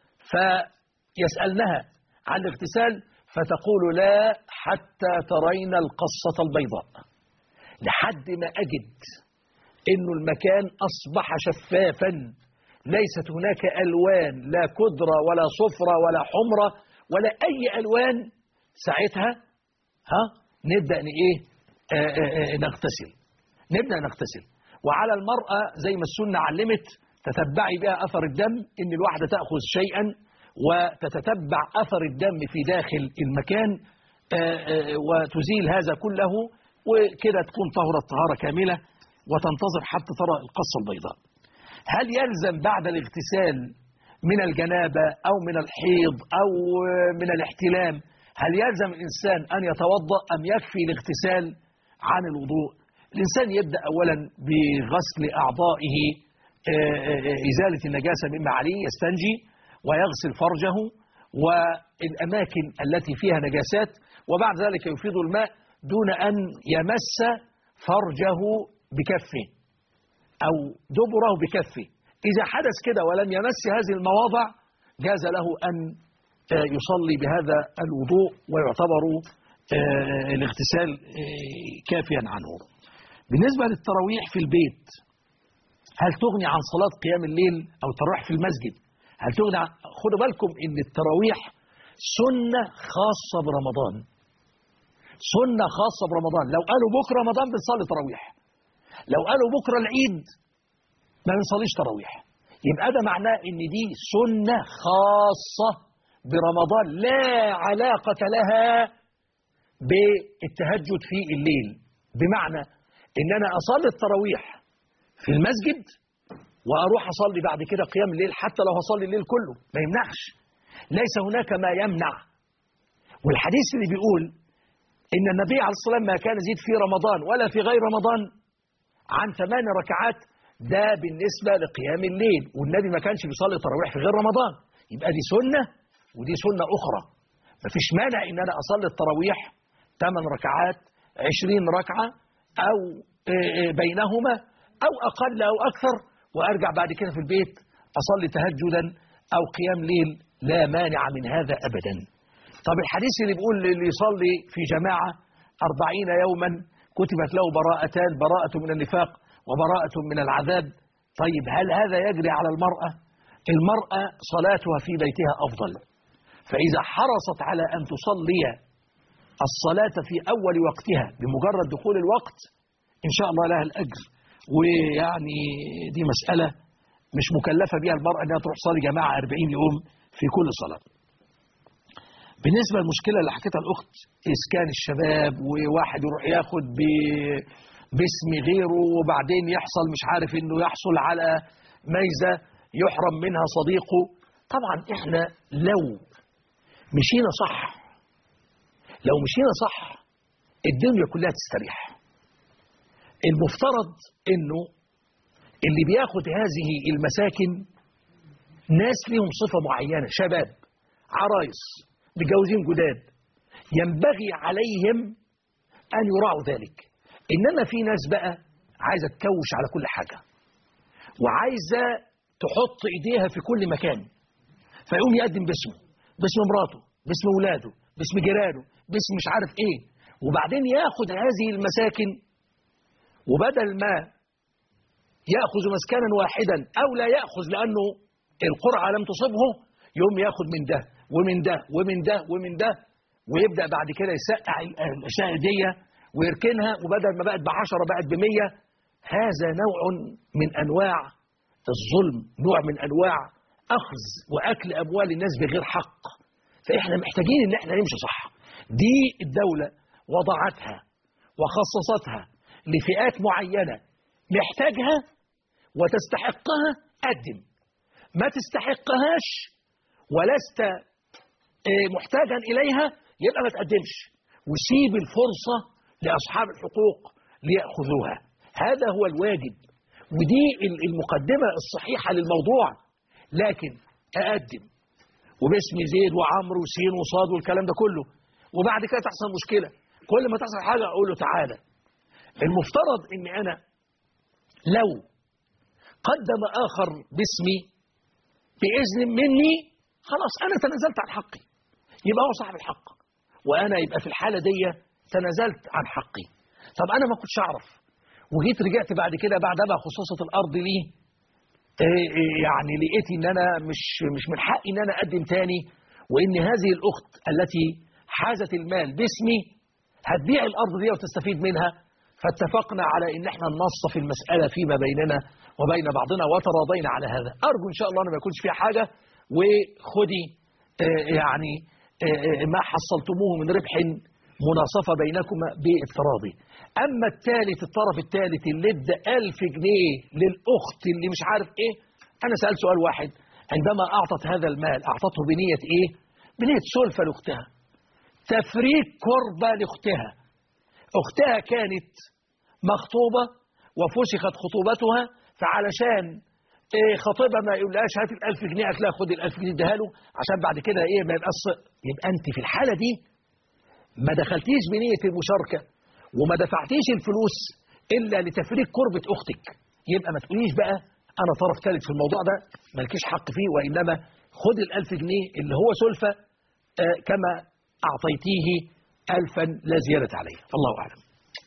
S1: فيسألنها عن الاغتسال فتقول لا حتى ترين القصة البيضاء لحد ما أجد إنه المكان أصبح شفافا ليست هناك ألوان لا كدرة ولا صفرة ولا حمرة ولا أي ألوان ساعتها ها نبدأ ن- إيه آه، آه، آه، نغتسل نبدأ نغتسل وعلى المرأة زي ما السنة علمت تتبعي بها أثر الدم إن الواحدة تأخذ شيئا وتتتبع أثر الدم في داخل المكان آه، آه، وتزيل هذا كله وكده تكون طهرت طهارة كاملة وتنتظر حتى ترى القصة البيضاء هل يلزم بعد الاغتسال من الجنابة أو من الحيض أو آه، من الاحتلام هل يلزم الإنسان أن يتوضأ أم يكفي الاغتسال عن الوضوء الإنسان يبدأ أولا بغسل أعضائه آه، آه، إزالة النجاسة مما عليه يستنجي ويغسل فرجه والأماكن التي فيها نجاسات وبعد ذلك يفيض الماء دون أن يمس فرجه بكفه أو دبره بكفه إذا حدث كده ولم يمس هذه المواضع جاز له أن آه، يصلي بهذا الوضوء ويعتبر آه، الاغتسال آه، كافيا عنه بالنسبة للتراويح في البيت هل تغني عن صلاة قيام الليل أو التراويح في المسجد هل تغني عن... خدوا بالكم إن التراويح سنة خاصة برمضان سنة خاصة برمضان لو قالوا بكرة رمضان بنصلي تراويح لو قالوا بكرة العيد ما بنصليش تراويح يبقى ده معناه ان دي سنة خاصة برمضان لا علاقة لها بالتهجد في الليل بمعنى ان انا اصلي التراويح في المسجد واروح اصلي بعد كده قيام الليل حتى لو هصلي الليل كله ما يمنعش ليس هناك ما يمنع والحديث اللي بيقول ان النبي عليه الصلاه والسلام ما كان يزيد في رمضان ولا في غير رمضان عن ثمان ركعات ده بالنسبه لقيام الليل والنبي ما كانش بيصلي تراويح في غير رمضان يبقى دي سنه ودي سنه اخرى مفيش مانع ان انا اصلي التراويح ثمان ركعات عشرين ركعه او آه، آه، بينهما او اقل او اكثر وارجع بعد كده في البيت اصلي تهجدا او قيام ليل لا مانع من هذا ابدا طب الحديث اللي بيقول اللي يصلي في جماعة أربعين يوما كتبت له براءتان براءة من النفاق وبراءة من العذاب طيب هل هذا يجري على المرأة المرأة صلاتها في بيتها أفضل فإذا حرصت على أن تصلي الصلاة في أول وقتها بمجرد دخول الوقت إن شاء الله لها الأجر ويعني دي مسألة مش مكلفة بها المرأة أنها تروح تصلي جماعة 40 يوم في كل صلاة بالنسبة للمشكلة اللي حكيتها الأخت إسكان الشباب وواحد يروح ياخد ب- باسم غيره وبعدين يحصل مش عارف إنه يحصل على ميزة يحرم منها صديقه طبعا إحنا لو مشينا صح لو مشينا صح الدنيا كلها تستريح المفترض انه اللي بياخد هذه المساكن ناس ليهم صفة معينة شباب عرايس متجوزين جداد ينبغي عليهم أن يراعوا ذلك إنما في ناس بقى عايزة تكوش على كل حاجة وعايزة تحط إيديها في كل مكان فيقوم يقدم باسمه باسم مراته باسم ولاده باسم جيرانه باسم مش عارف ايه وبعدين ياخد هذه المساكن وبدل ما ياخذ مسكنا واحدا او لا ياخذ لانه القرعه لم تصبه يوم ياخد من ده ومن ده ومن ده ومن ده ويبدا بعد كده يسقع الاشياء دي ويركنها وبدل ما بقت بعشرة بقت بمية هذا نوع من انواع الظلم نوع من انواع اخذ واكل اموال الناس بغير حق فاحنا محتاجين ان احنا نمشي صح دي الدوله وضعتها وخصصتها لفئات معينه محتاجها وتستحقها قدم ما تستحقهاش ولست محتاجا اليها يبقى ما تقدمش وسيب الفرصه لاصحاب الحقوق لياخذوها هذا هو الواجب ودي المقدمه الصحيحه للموضوع لكن اقدم وباسم زيد وعمرو وسين وصاد والكلام ده كله وبعد كده تحصل مشكله كل ما تحصل حاجه اقول له تعالى المفترض ان انا لو قدم اخر باسمي باذن مني خلاص انا تنازلت عن حقي يبقى هو صاحب الحق وانا يبقى في الحاله دي تنازلت عن حقي طب انا ما كنتش اعرف وجيت رجعت بعد كده بعد ما خصوصه الارض لي يعني لقيت ان انا مش مش من حقي ان انا اقدم تاني وان هذه الاخت التي حازت المال باسمي هتبيع الارض دي وتستفيد منها فاتفقنا على ان احنا ننصف المساله فيما بيننا وبين بعضنا وتراضينا على هذا ارجو ان شاء الله ان ما يكونش فيها حاجه وخدي يعني ما حصلتموه من ربح مناصفة بينكما بافتراضي أما الثالث الطرف الثالث اللي ادى ألف جنيه للأخت اللي مش عارف إيه أنا سألت سؤال واحد عندما أعطت هذا المال أعطته بنية إيه بنية سلفة لأختها تفريق كربة لأختها أختها كانت مخطوبة وفسخت خطوبتها فعلشان إيه خطيبها ما يقولهاش هات الألف جنيه لا خد الألف جنيه اديها له عشان بعد كده إيه ما يبقى يبقى أنت في الحالة دي ما دخلتيش بنية المشاركة وما دفعتيش الفلوس إلا لتفريق كربة أختك يبقى ما تقوليش بقى أنا طرف ثالث في الموضوع ده مالكيش حق فيه وإنما خد الألف جنيه اللي هو سلفة آه كما أعطيتيه ألفا لا زيادة عليه الله أعلم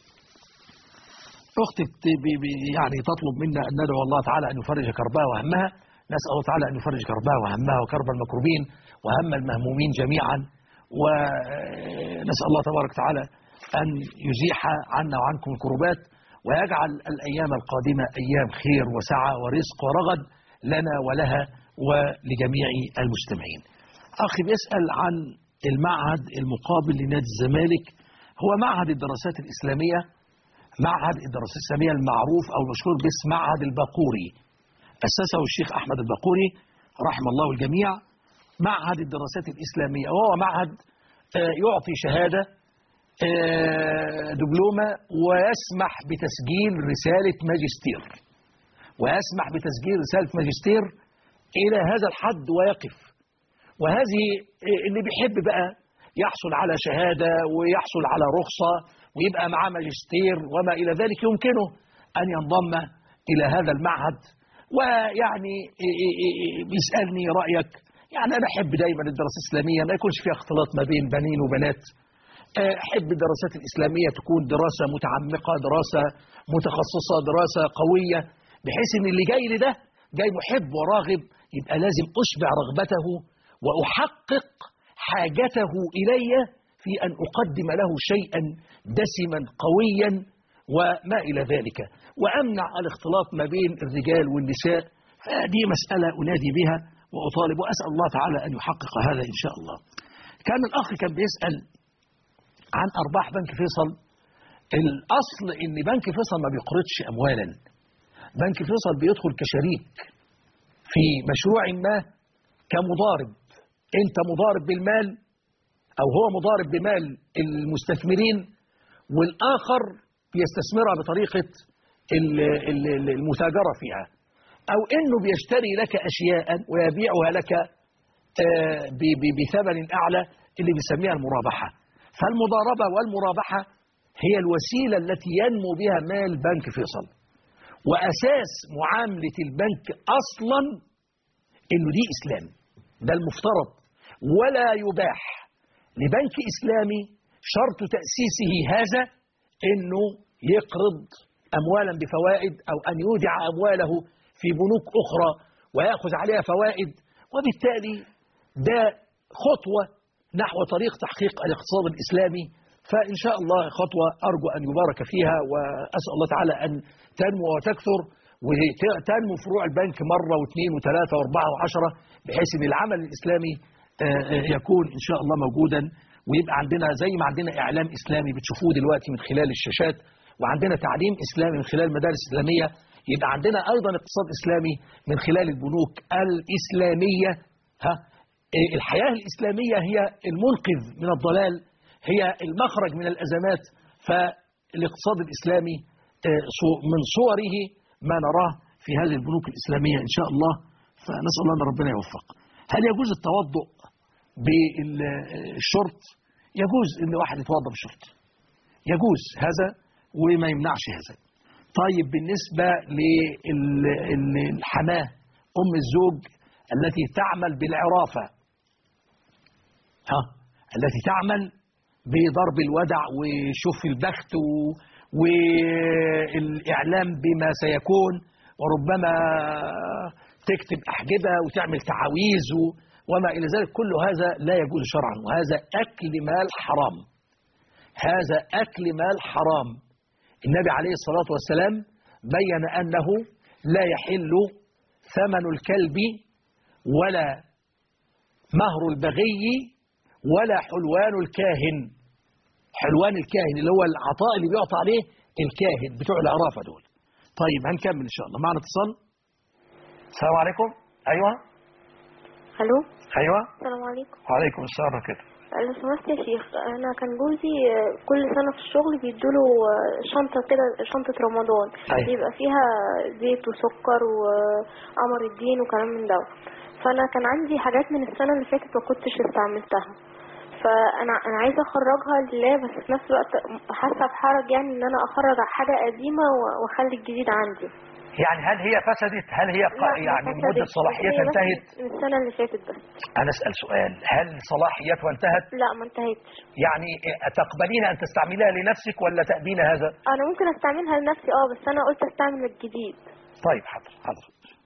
S1: أختي يعني تطلب منا أن ندعو الله تعالى أن يفرج كربها وهمها نسأل الله تعالى أن يفرج كربها وهمها وكرب المكروبين وهم المهمومين جميعا ونسأل الله تبارك وتعالى أن يزيح عنا وعنكم الكربات ويجعل الأيام القادمة أيام خير وسعة ورزق ورغد لنا ولها ولجميع المستمعين أخي بيسأل عن المعهد المقابل لنادي الزمالك هو معهد الدراسات الإسلامية معهد الدراسات الإسلامية المعروف أو المشهور باسم معهد الباقوري أسسه الشيخ أحمد الباقوري رحم الله الجميع معهد الدراسات الإسلامية وهو معهد يعطي شهادة دبلومة ويسمح بتسجيل رسالة ماجستير ويسمح بتسجيل رسالة ماجستير إلى هذا الحد ويقف وهذه اللي بيحب بقى يحصل على شهادة ويحصل على رخصة ويبقى معاه ماجستير وما إلى ذلك يمكنه أن ينضم إلى هذا المعهد ويعني بيسألني رأيك يعني أنا أحب دايما الدراسة الإسلامية ما يكونش فيها اختلاط ما بين بنين وبنات أحب الدراسات الإسلامية تكون دراسة متعمقة دراسة متخصصة دراسة قوية بحيث أن اللي جاي لي ده جاي محب وراغب يبقى لازم أشبع رغبته وأحقق حاجته إلي في أن أقدم له شيئا دسما قويا وما إلى ذلك وأمنع الاختلاط ما بين الرجال والنساء هذه مسألة أنادي بها وأطالب وأسأل الله تعالى أن يحقق هذا إن شاء الله كان الأخ كان بيسأل عن أرباح بنك فيصل الأصل إن بنك فيصل ما بيقرضش أموالا بنك فيصل بيدخل كشريك في مشروع ما كمضارب أنت مضارب بالمال أو هو مضارب بمال المستثمرين والآخر بيستثمرها بطريقة ال- ال- ال- المتاجرة فيها أو إنه بيشتري لك أشياء ويبيعها لك آه، ب- ب- بثمن أعلى اللي بيسميها المرابحة فالمضاربة والمرابحة هي الوسيلة التي ينمو بها مال بنك فيصل وأساس معاملة البنك أصلا إنه دي إسلام ده المفترض ولا يباح لبنك إسلامي شرط تأسيسه هذا إنه يقرض أموالا بفوائد أو أن يودع أمواله في بنوك أخرى ويأخذ عليها فوائد وبالتالي ده خطوة نحو طريق تحقيق الاقتصاد الإسلامي فإن شاء الله خطوة أرجو أن يبارك فيها وأسأل الله تعالى أن تنمو وتكثر وتنمو فروع البنك مرة واثنين وثلاثة واربعة وعشرة بحيث أن العمل الإسلامي آه، آه، يكون إن شاء الله موجودا ويبقى عندنا زي ما عندنا إعلام إسلامي بتشوفوه دلوقتي من خلال الشاشات وعندنا تعليم إسلامي من خلال المدارس الإسلامية يبقى عندنا أيضا اقتصاد إسلامي من خلال البنوك الإسلامية ها إيه، الحياة الإسلامية هي المنقذ من الضلال هي المخرج من الأزمات فالاقتصاد الإسلامي آه، صو- من صوره ما نراه في هذه البنوك الإسلامية إن شاء الله فنسأل الله أن ربنا يوفق هل يجوز التوضؤ بالشرط يجوز أن واحد يتوضأ بالشرط يجوز هذا وما يمنعش هذا طيب بالنسبة للحماة أم الزوج التي تعمل بالعرافة ها التي تعمل بضرب الودع وشوف البخت و- والإعلام بما سيكون وربما تكتب أحجبة وتعمل تعاويذ و- وما إلى ذلك كل هذا لا يجوز شرعا وهذا أكل مال حرام هذا أكل مال حرام النبي عليه الصلاة والسلام بين أنه لا يحل ثمن الكلب ولا مهر البغي ولا حلوان الكاهن حلوان الكاهن اللي هو العطاء اللي بيعطى عليه الكاهن بتوع العرافة دول طيب هنكمل إن شاء الله معنا اتصال السلام عليكم أيوة
S11: الو
S1: أيوة
S11: السلام عليكم
S1: وعليكم السلام ورحمة الله
S11: لو سمحت يا شيخ انا كان جوزي آه، كل سنه في الشغل بيدوله آه، شنطه كده شنطه رمضان
S1: أيوة.
S11: بيبقى فيها زيت وسكر وقمر الدين وكلام من ده فانا كان عندي حاجات من السنه اللي فاتت ما كنتش استعملتها فانا انا عايزه اخرجها لله بس في نفس الوقت حاسه بحرج يعني ان انا اخرج حاجه قديمه و- واخلي الجديد عندي
S1: يعني هل هي فسدت هل هي ق-
S11: لا، ما
S1: يعني
S11: فسدتش.
S1: مدة صلاحيتها
S11: هي بس
S1: انتهت
S11: من السنه اللي فاتت بس
S1: أنا أسأل سؤال هل صلاحيتها انتهت
S11: لا ما انتهتش
S1: يعني تقبلين أن تستعمليها لنفسك ولا تأبين هذا
S11: انا ممكن استعملها لنفسي اه بس انا قلت استعمل الجديد
S1: طيب حاضر حاضر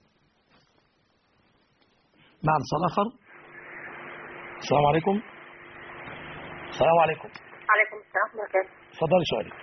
S1: معنا اتصال آخر السلام عليكم السلام عليكم
S12: عليكم السلام ورحمة الله
S1: اتفضلي سؤالك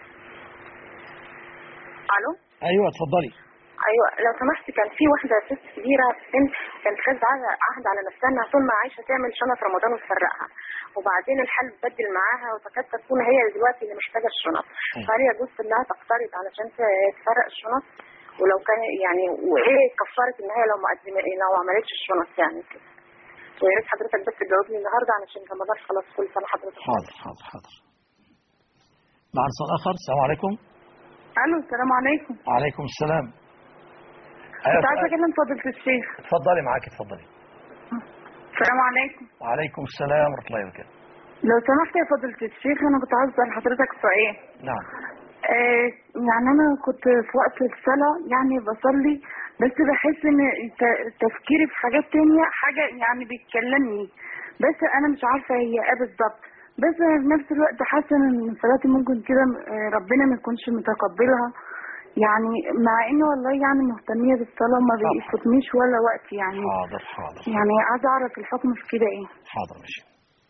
S12: الو
S1: أيوة اتفضلي
S12: ايوه لو سمحت كان في واحده ست كبيره في السن كانت خدت عهد عهد على نفسها انها طول ما عايشه تعمل شنط رمضان وتفرقها وبعدين الحال بدل معاها وتكاد تكون هي دلوقتي اللي محتاجه الشنط فهل يجوز انها تقترض علشان ت- تفرق الشنط ولو كان يعني وايه كفاره ان هي لو ما قدم لو ما عملتش الشنط يعني كده ويا ريت حضرتك بس تجاوبني النهارده علشان رمضان خلاص كل سنه حضرتك
S1: حاضر حاضر حاضر معنا اتصال آخر السلام عليكم
S13: الو السلام عليكم
S1: وعليكم السلام
S13: كنت عايزه اكلم فضيله الشيخ
S1: اتفضلي معاك اتفضلي
S13: السلام عليكم
S1: وعليكم السلام ورحمة الله وبركاته
S13: لو سمحت يا فضيله الشيخ انا كنت عايزه اسال حضرتك سؤال
S1: نعم
S13: آه يعني انا كنت في وقت الصلاه يعني بصلي بس بحس ان ت- تفكيري في حاجات تانية حاجه يعني بتكلمني بس انا مش عارفه هي ايه بالظبط بس أنا في نفس الوقت حاسه ان صلاتي ممكن كده آه، ربنا ما يكونش متقبلها يعني مع ان والله يعني مهتميه بالصلاه وما بيفوتنيش ولا وقت يعني
S1: حاضر حاضر
S13: يعني عايزه اعرف الحكم في كده ايه
S1: حاضر ماشي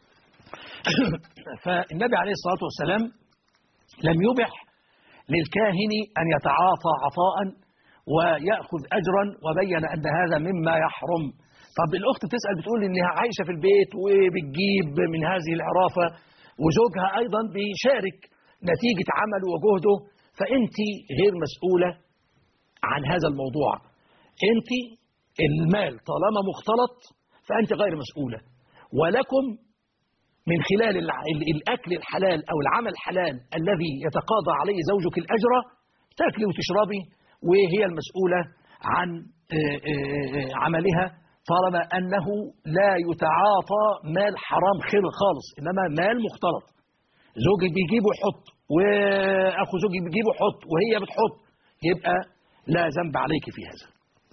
S1: فالنبي عليه الصلاة والسلام لم يبح للكاهن أن يتعاطى عطاء ويأخذ أجرا وبين أن هذا مما يحرم طب الأخت تسأل بتقول إنها عايشة في البيت وبتجيب من هذه العرافة وزوجها أيضا بيشارك نتيجة عمله وجهده فأنت غير مسؤولة عن هذا الموضوع أنت المال طالما مختلط فأنت غير مسؤولة ولكم من خلال الع- ال- الأكل الحلال أو العمل الحلال الذي يتقاضى عليه زوجك الأجر تأكلي وتشربي وهي المسؤولة عن آه، آه، آه، عملها طالما أنه لا يتعاطى مال حرام خير خالص إنما مال مختلط زوجك بيجيبه يحط وأخو زوجك بيجيبه يحط وهي بتحط يبقى لا ذنب عليك في هذا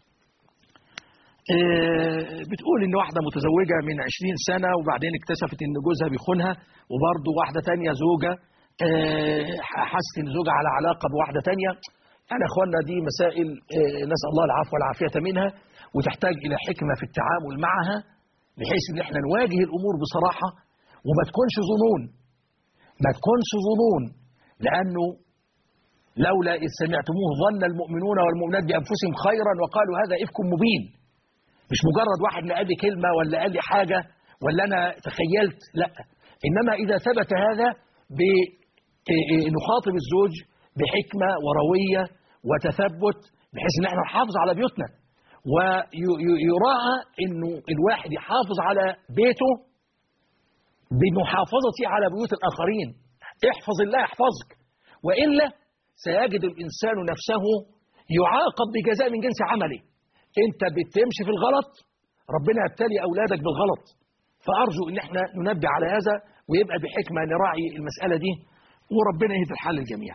S1: آه، بتقول ان واحده متزوجه من 20 سنه وبعدين اكتشفت ان جوزها بيخونها وبرضه واحده تانية زوجه آه، حست ان زوجها على علاقه بواحده تانية انا يا اخوانا دي مسائل آه، نسال الله العفو والعافيه منها وتحتاج الى حكمه في التعامل معها بحيث ان احنا نواجه الامور بصراحه وما تكونش ظنون ما تكونش ظنون لانه لولا اذ سمعتموه ظن المؤمنون والمؤمنات بانفسهم خيرا وقالوا هذا افك مبين مش مجرد واحد لا قال لي كلمة ولا قال لي حاجة ولا أنا تخيلت لا إنما إذا ثبت هذا ب- إيه إيه نخاطب الزوج بحكمة وروية وتثبت بحيث إن احنا نحافظ على بيوتنا ويراعى إنه الواحد يحافظ على بيته بمحافظته على بيوت الآخرين احفظ الله يحفظك وإلا سيجد الإنسان نفسه يعاقب بجزاء من جنس عمله انت بتمشي في الغلط ربنا يبتلي اولادك بالغلط فارجو ان احنا ننبه على هذا ويبقى بحكمه نراعي المساله دي وربنا يهدي الحال للجميع.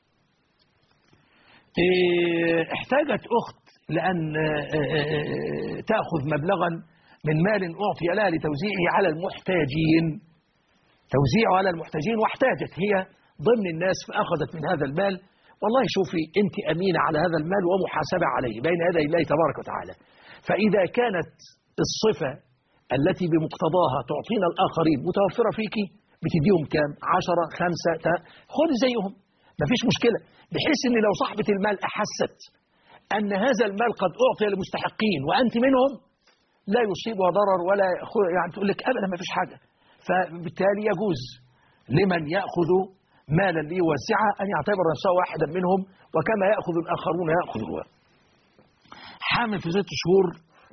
S1: إيه، احتاجت اخت لان آه، آه، آه، تاخذ مبلغا من مال اعطي لها لتوزيعه على المحتاجين توزيعه على المحتاجين واحتاجت هي ضمن الناس فاخذت من هذا المال والله شوفي انت امينه على هذا المال ومحاسبه عليه بين يدي الله تبارك وتعالى فاذا كانت الصفه التي بمقتضاها تعطينا الاخرين متوفره فيكي بتديهم كام عشرة خمسة تا- خدي زيهم مفيش مشكلة بحيث ان لو صاحبة المال احست ان هذا المال قد اعطي للمستحقين وانت منهم لا يصيبها ضرر ولا يأخذ- يعني تقول لك ابدا مفيش حاجة فبالتالي يجوز لمن يأخذ مالا ليوزعه أن يعتبر نفسه واحدا منهم وكما يأخذ الآخرون يأخذ هو حامل في ست شهور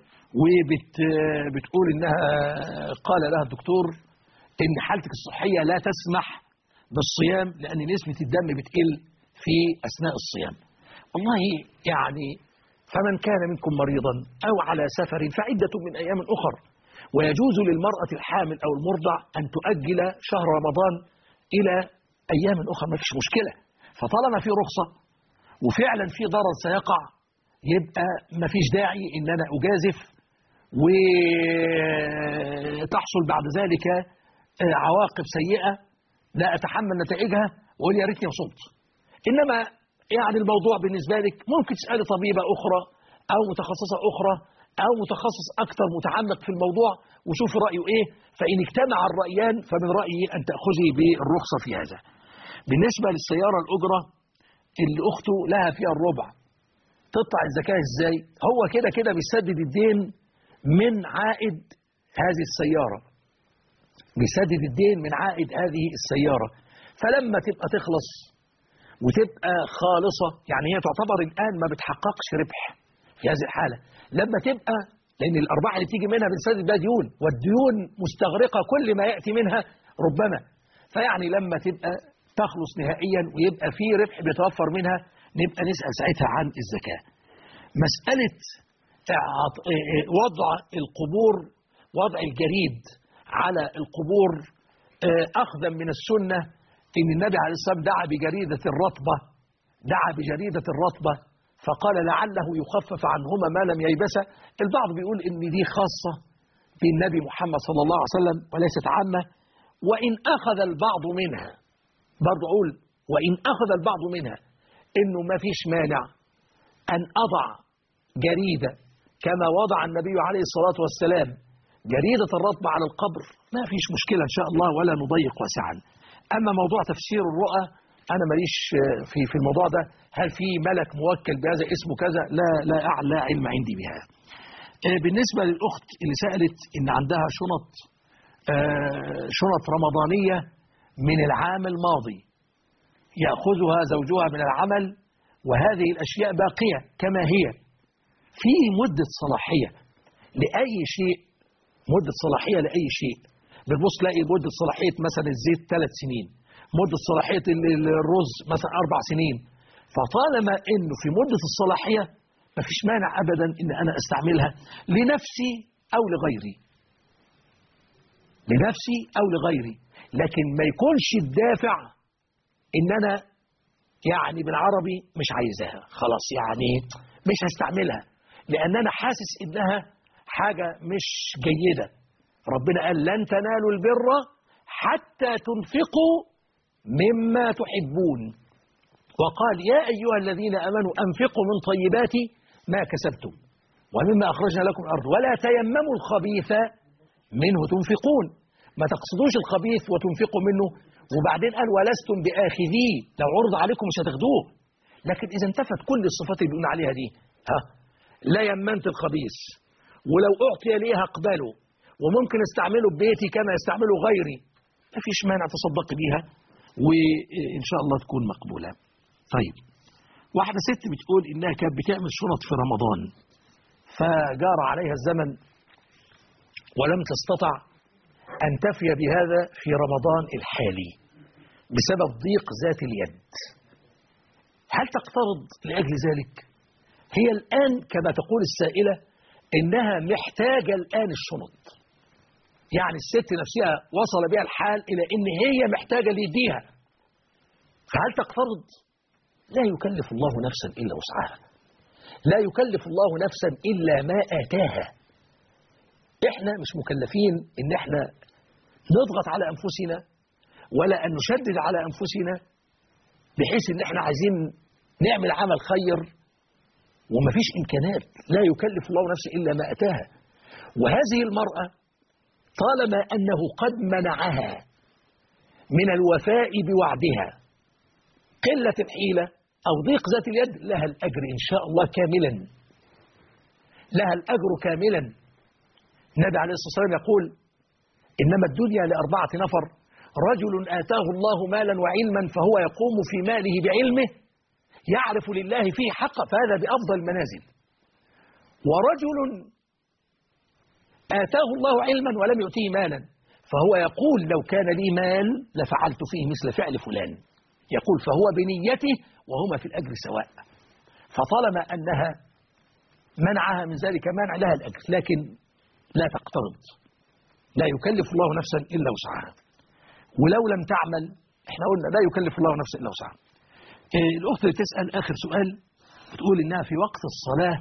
S1: وبتقول إنها قال لها الدكتور إن حالتك الصحية لا تسمح بالصيام لأن نسبة الدم بتقل في أثناء الصيام والله يعني فمن كان منكم مريضا أو على سفر فعدة من أيام أخر ويجوز للمرأة الحامل أو المرضع أن تؤجل شهر رمضان إلى أيام أخرى ما فيش مشكلة فطالما في رخصة وفعلا في ضرر سيقع يبقى ما فيش داعي إن أنا أجازف وتحصل بعد ذلك آه، عواقب سيئة لا أتحمل نتائجها وأقول يا ريتني صمت إنما يعني الموضوع بالنسبة لك ممكن تسألي طبيبة أخرى أو متخصصة أخرى أو متخصص أكثر متعمق في الموضوع وشوفي رأيه إيه فإن اجتمع الرأيان فمن رأيي أن تأخذي بالرخصة في هذا بالنسبة للسيارة الأجرة اللي أخته لها فيها الربع تطلع الزكاة إزاي هو كده كده بيسدد الدين من عائد هذه السيارة بيسدد الدين من عائد هذه السيارة فلما تبقى تخلص وتبقى خالصة يعني هي تعتبر الآن ما بتحققش ربح في هذه الحالة لما تبقى لأن الأرباح اللي تيجي منها بنسدد بها ديون والديون مستغرقة كل ما يأتي منها ربما فيعني لما تبقى تخلص نهائيا ويبقى في ربح بيتوفر منها نبقى نسأل ساعتها عن الزكاة مسألة إعط- وضع القبور وضع الجريد على القبور آه، أخذا من السنة إن النبي عليه الصلاة والسلام دعا بجريدة الرطبة دعا بجريدة الرطبة فقال لعله يخفف عنهما ما لم ييبس البعض بيقول إن دي خاصة بالنبي محمد صلى الله عليه وسلم وليست عامة وإن أخذ البعض منها برضو أقول وإن أخذ البعض منها إنه ما فيش مانع أن أضع جريدة كما وضع النبي عليه الصلاة والسلام جريدة الرطبة على القبر ما فيش مشكلة إن شاء الله ولا نضيق واسعا أما موضوع تفسير الرؤى أنا ماليش في في الموضوع ده هل في ملك موكل بهذا اسمه كذا لا لا أعلى علم عندي بها آه، بالنسبة للأخت اللي سألت إن عندها شنط آه، شنط رمضانية من العام الماضي يأخذها زوجها من العمل وهذه الأشياء باقية كما هي في مدة صلاحية لأي شيء مدة صلاحية لأي شيء بتبص تلاقي مدة صلاحية مثلا الزيت ثلاث سنين مدة صلاحية ال- ال- الرز مثلا أربع سنين فطالما إنه في مدة الصلاحية مفيش مانع أبدا إن أنا أستعملها لنفسي أو لغيري لنفسي أو لغيري لكن ما يكونش الدافع إن أنا يعني بالعربي مش عايزاها خلاص يعني مش هستعملها لأن أنا حاسس إنها حاجة مش جيدة ربنا قال لن تنالوا البر حتى تنفقوا مما تحبون وقال يا أيها الذين أمنوا أنفقوا من طيبات ما كسبتم ومما أخرجنا لكم الأرض ولا تيمموا الخبيث منه تنفقون ما تقصدوش الخبيث وتنفقوا منه وبعدين قال ولستم بآخذيه لو عرض عليكم مش هتاخدوه لكن إذا انتفت كل الصفات اللي بنقول عليها دي ها لا يمنت الخبيث ولو أعطي لي هقبله وممكن استعمله ببيتي كما يستعمله غيري ما فيش مانع تصدق بيها وإن شاء الله تكون مقبولة طيب واحدة ست بتقول إنها كانت بتعمل شنط في رمضان فجار عليها الزمن ولم تستطع أن تفي بهذا في رمضان الحالي بسبب ضيق ذات اليد هل تقترض لأجل ذلك؟ هي الآن كما تقول السائلة إنها محتاجة الآن الشنط يعني الست نفسها وصل بها الحال إلى إن هي محتاجة ليديها فهل تقترض؟ لا يكلف الله نفسا إلا وسعها لا يكلف الله نفسا إلا ما آتاها إحنا مش مكلفين إن إحنا نضغط على أنفسنا ولا أن نشدد على أنفسنا بحيث إن إحنا عايزين نعمل عمل خير ومفيش إمكانات لا يكلف الله نفسا إلا ما أتاها وهذه المرأة طالما أنه قد منعها من الوفاء بوعدها قلة الحيلة أو ضيق ذات اليد لها الأجر إن شاء الله كاملا لها الأجر كاملا النبي عليه الصلاة والسلام يقول إنما الدنيا لأربعة نفر رجل آتاه الله مالا وعلما فهو يقوم في ماله بعلمه يعرف لله فيه حقا فهذا بأفضل المنازل ورجل آتاه الله علما ولم يؤتيه مالا فهو يقول لو كان لي مال لفعلت فيه مثل فعل فلان يقول فهو بنيته وهما في الأجر سواء فطالما أنها منعها من ذلك منع لها الأجر لكن لا تقترض لا يكلف الله نفسا إلا وسعها ولو لم تعمل احنا قلنا لا يكلف الله نفسا إلا وسعها إيه، الأخت اللي تسأل آخر سؤال بتقول إنها في وقت الصلاة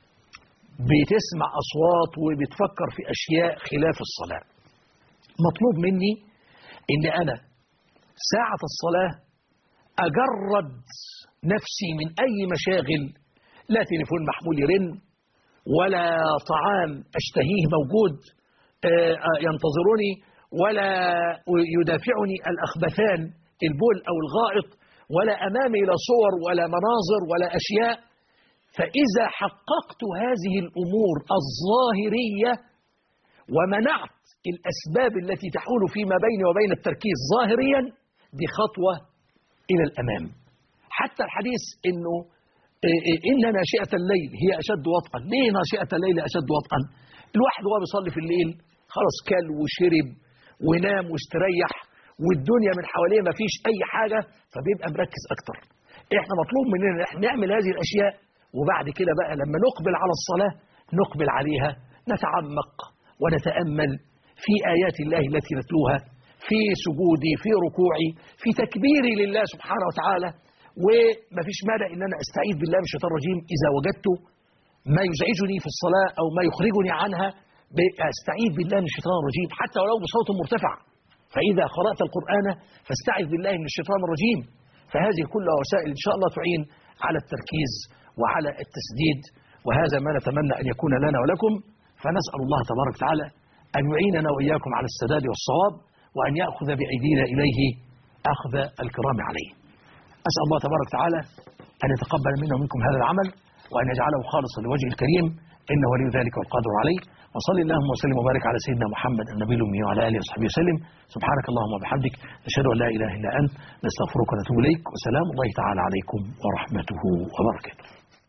S1: بتسمع أصوات وبتفكر في أشياء خلاف الصلاة مطلوب مني إن أنا ساعة الصلاة أجرد نفسي من أي مشاغل لا تليفون محمول يرن ولا طعام أشتهيه موجود آه، آه، ينتظرني ولا يدافعني الأخبثان البول أو الغائط ولا أمامي لا صور ولا مناظر ولا أشياء فإذا حققت هذه الأمور الظاهرية ومنعت الأسباب التي تحول فيما بيني وبين التركيز ظاهريا دي خطوة إلى الأمام حتى الحديث إنه إيه إيه إن ناشئة الليل هي أشد وطئا ليه ناشئة الليل أشد وطئا الواحد وهو بيصلي في الليل خلاص كل وشرب ونام واستريح والدنيا من حواليه ما فيش أي حاجة فبيبقى مركز أكتر إحنا مطلوب مننا إن إحنا نعمل هذه الأشياء وبعد كده بقى لما نقبل على الصلاة نقبل عليها نتعمق ونتأمل في آيات الله التي نتلوها في سجودي في ركوعي في تكبيري لله سبحانه وتعالى ومفيش مانع ان انا استعيذ بالله من الشيطان الرجيم اذا وجدت ما يزعجني في الصلاه او ما يخرجني عنها استعيذ بالله من الشيطان الرجيم حتى ولو بصوت مرتفع فاذا قرات القران فاستعذ بالله من الشيطان الرجيم فهذه كلها وسائل ان شاء الله تعين على التركيز وعلى التسديد وهذا ما نتمنى ان يكون لنا ولكم فنسال الله تبارك وتعالى ان يعيننا واياكم على السداد والصواب وان ياخذ بايدينا اليه اخذ الكرام عليه أسأل الله تبارك وتعالى أن يتقبل منا ومنكم هذا العمل وأن يجعله خالصا لوجهه الكريم إنه ولي ذلك والقادر عليه وصل اللهم وسلم وبارك على سيدنا محمد النبي الأمي وعلى آله وصحبه وسلم سبحانك اللهم وبحمدك نشهد أن لا إله إلا أنت نستغفرك ونتوب إليك وسلام الله تعالى عليكم ورحمته وبركاته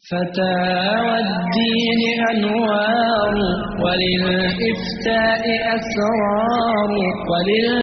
S14: فتاوى الدين أنوار وللإفتاء أسرار ولل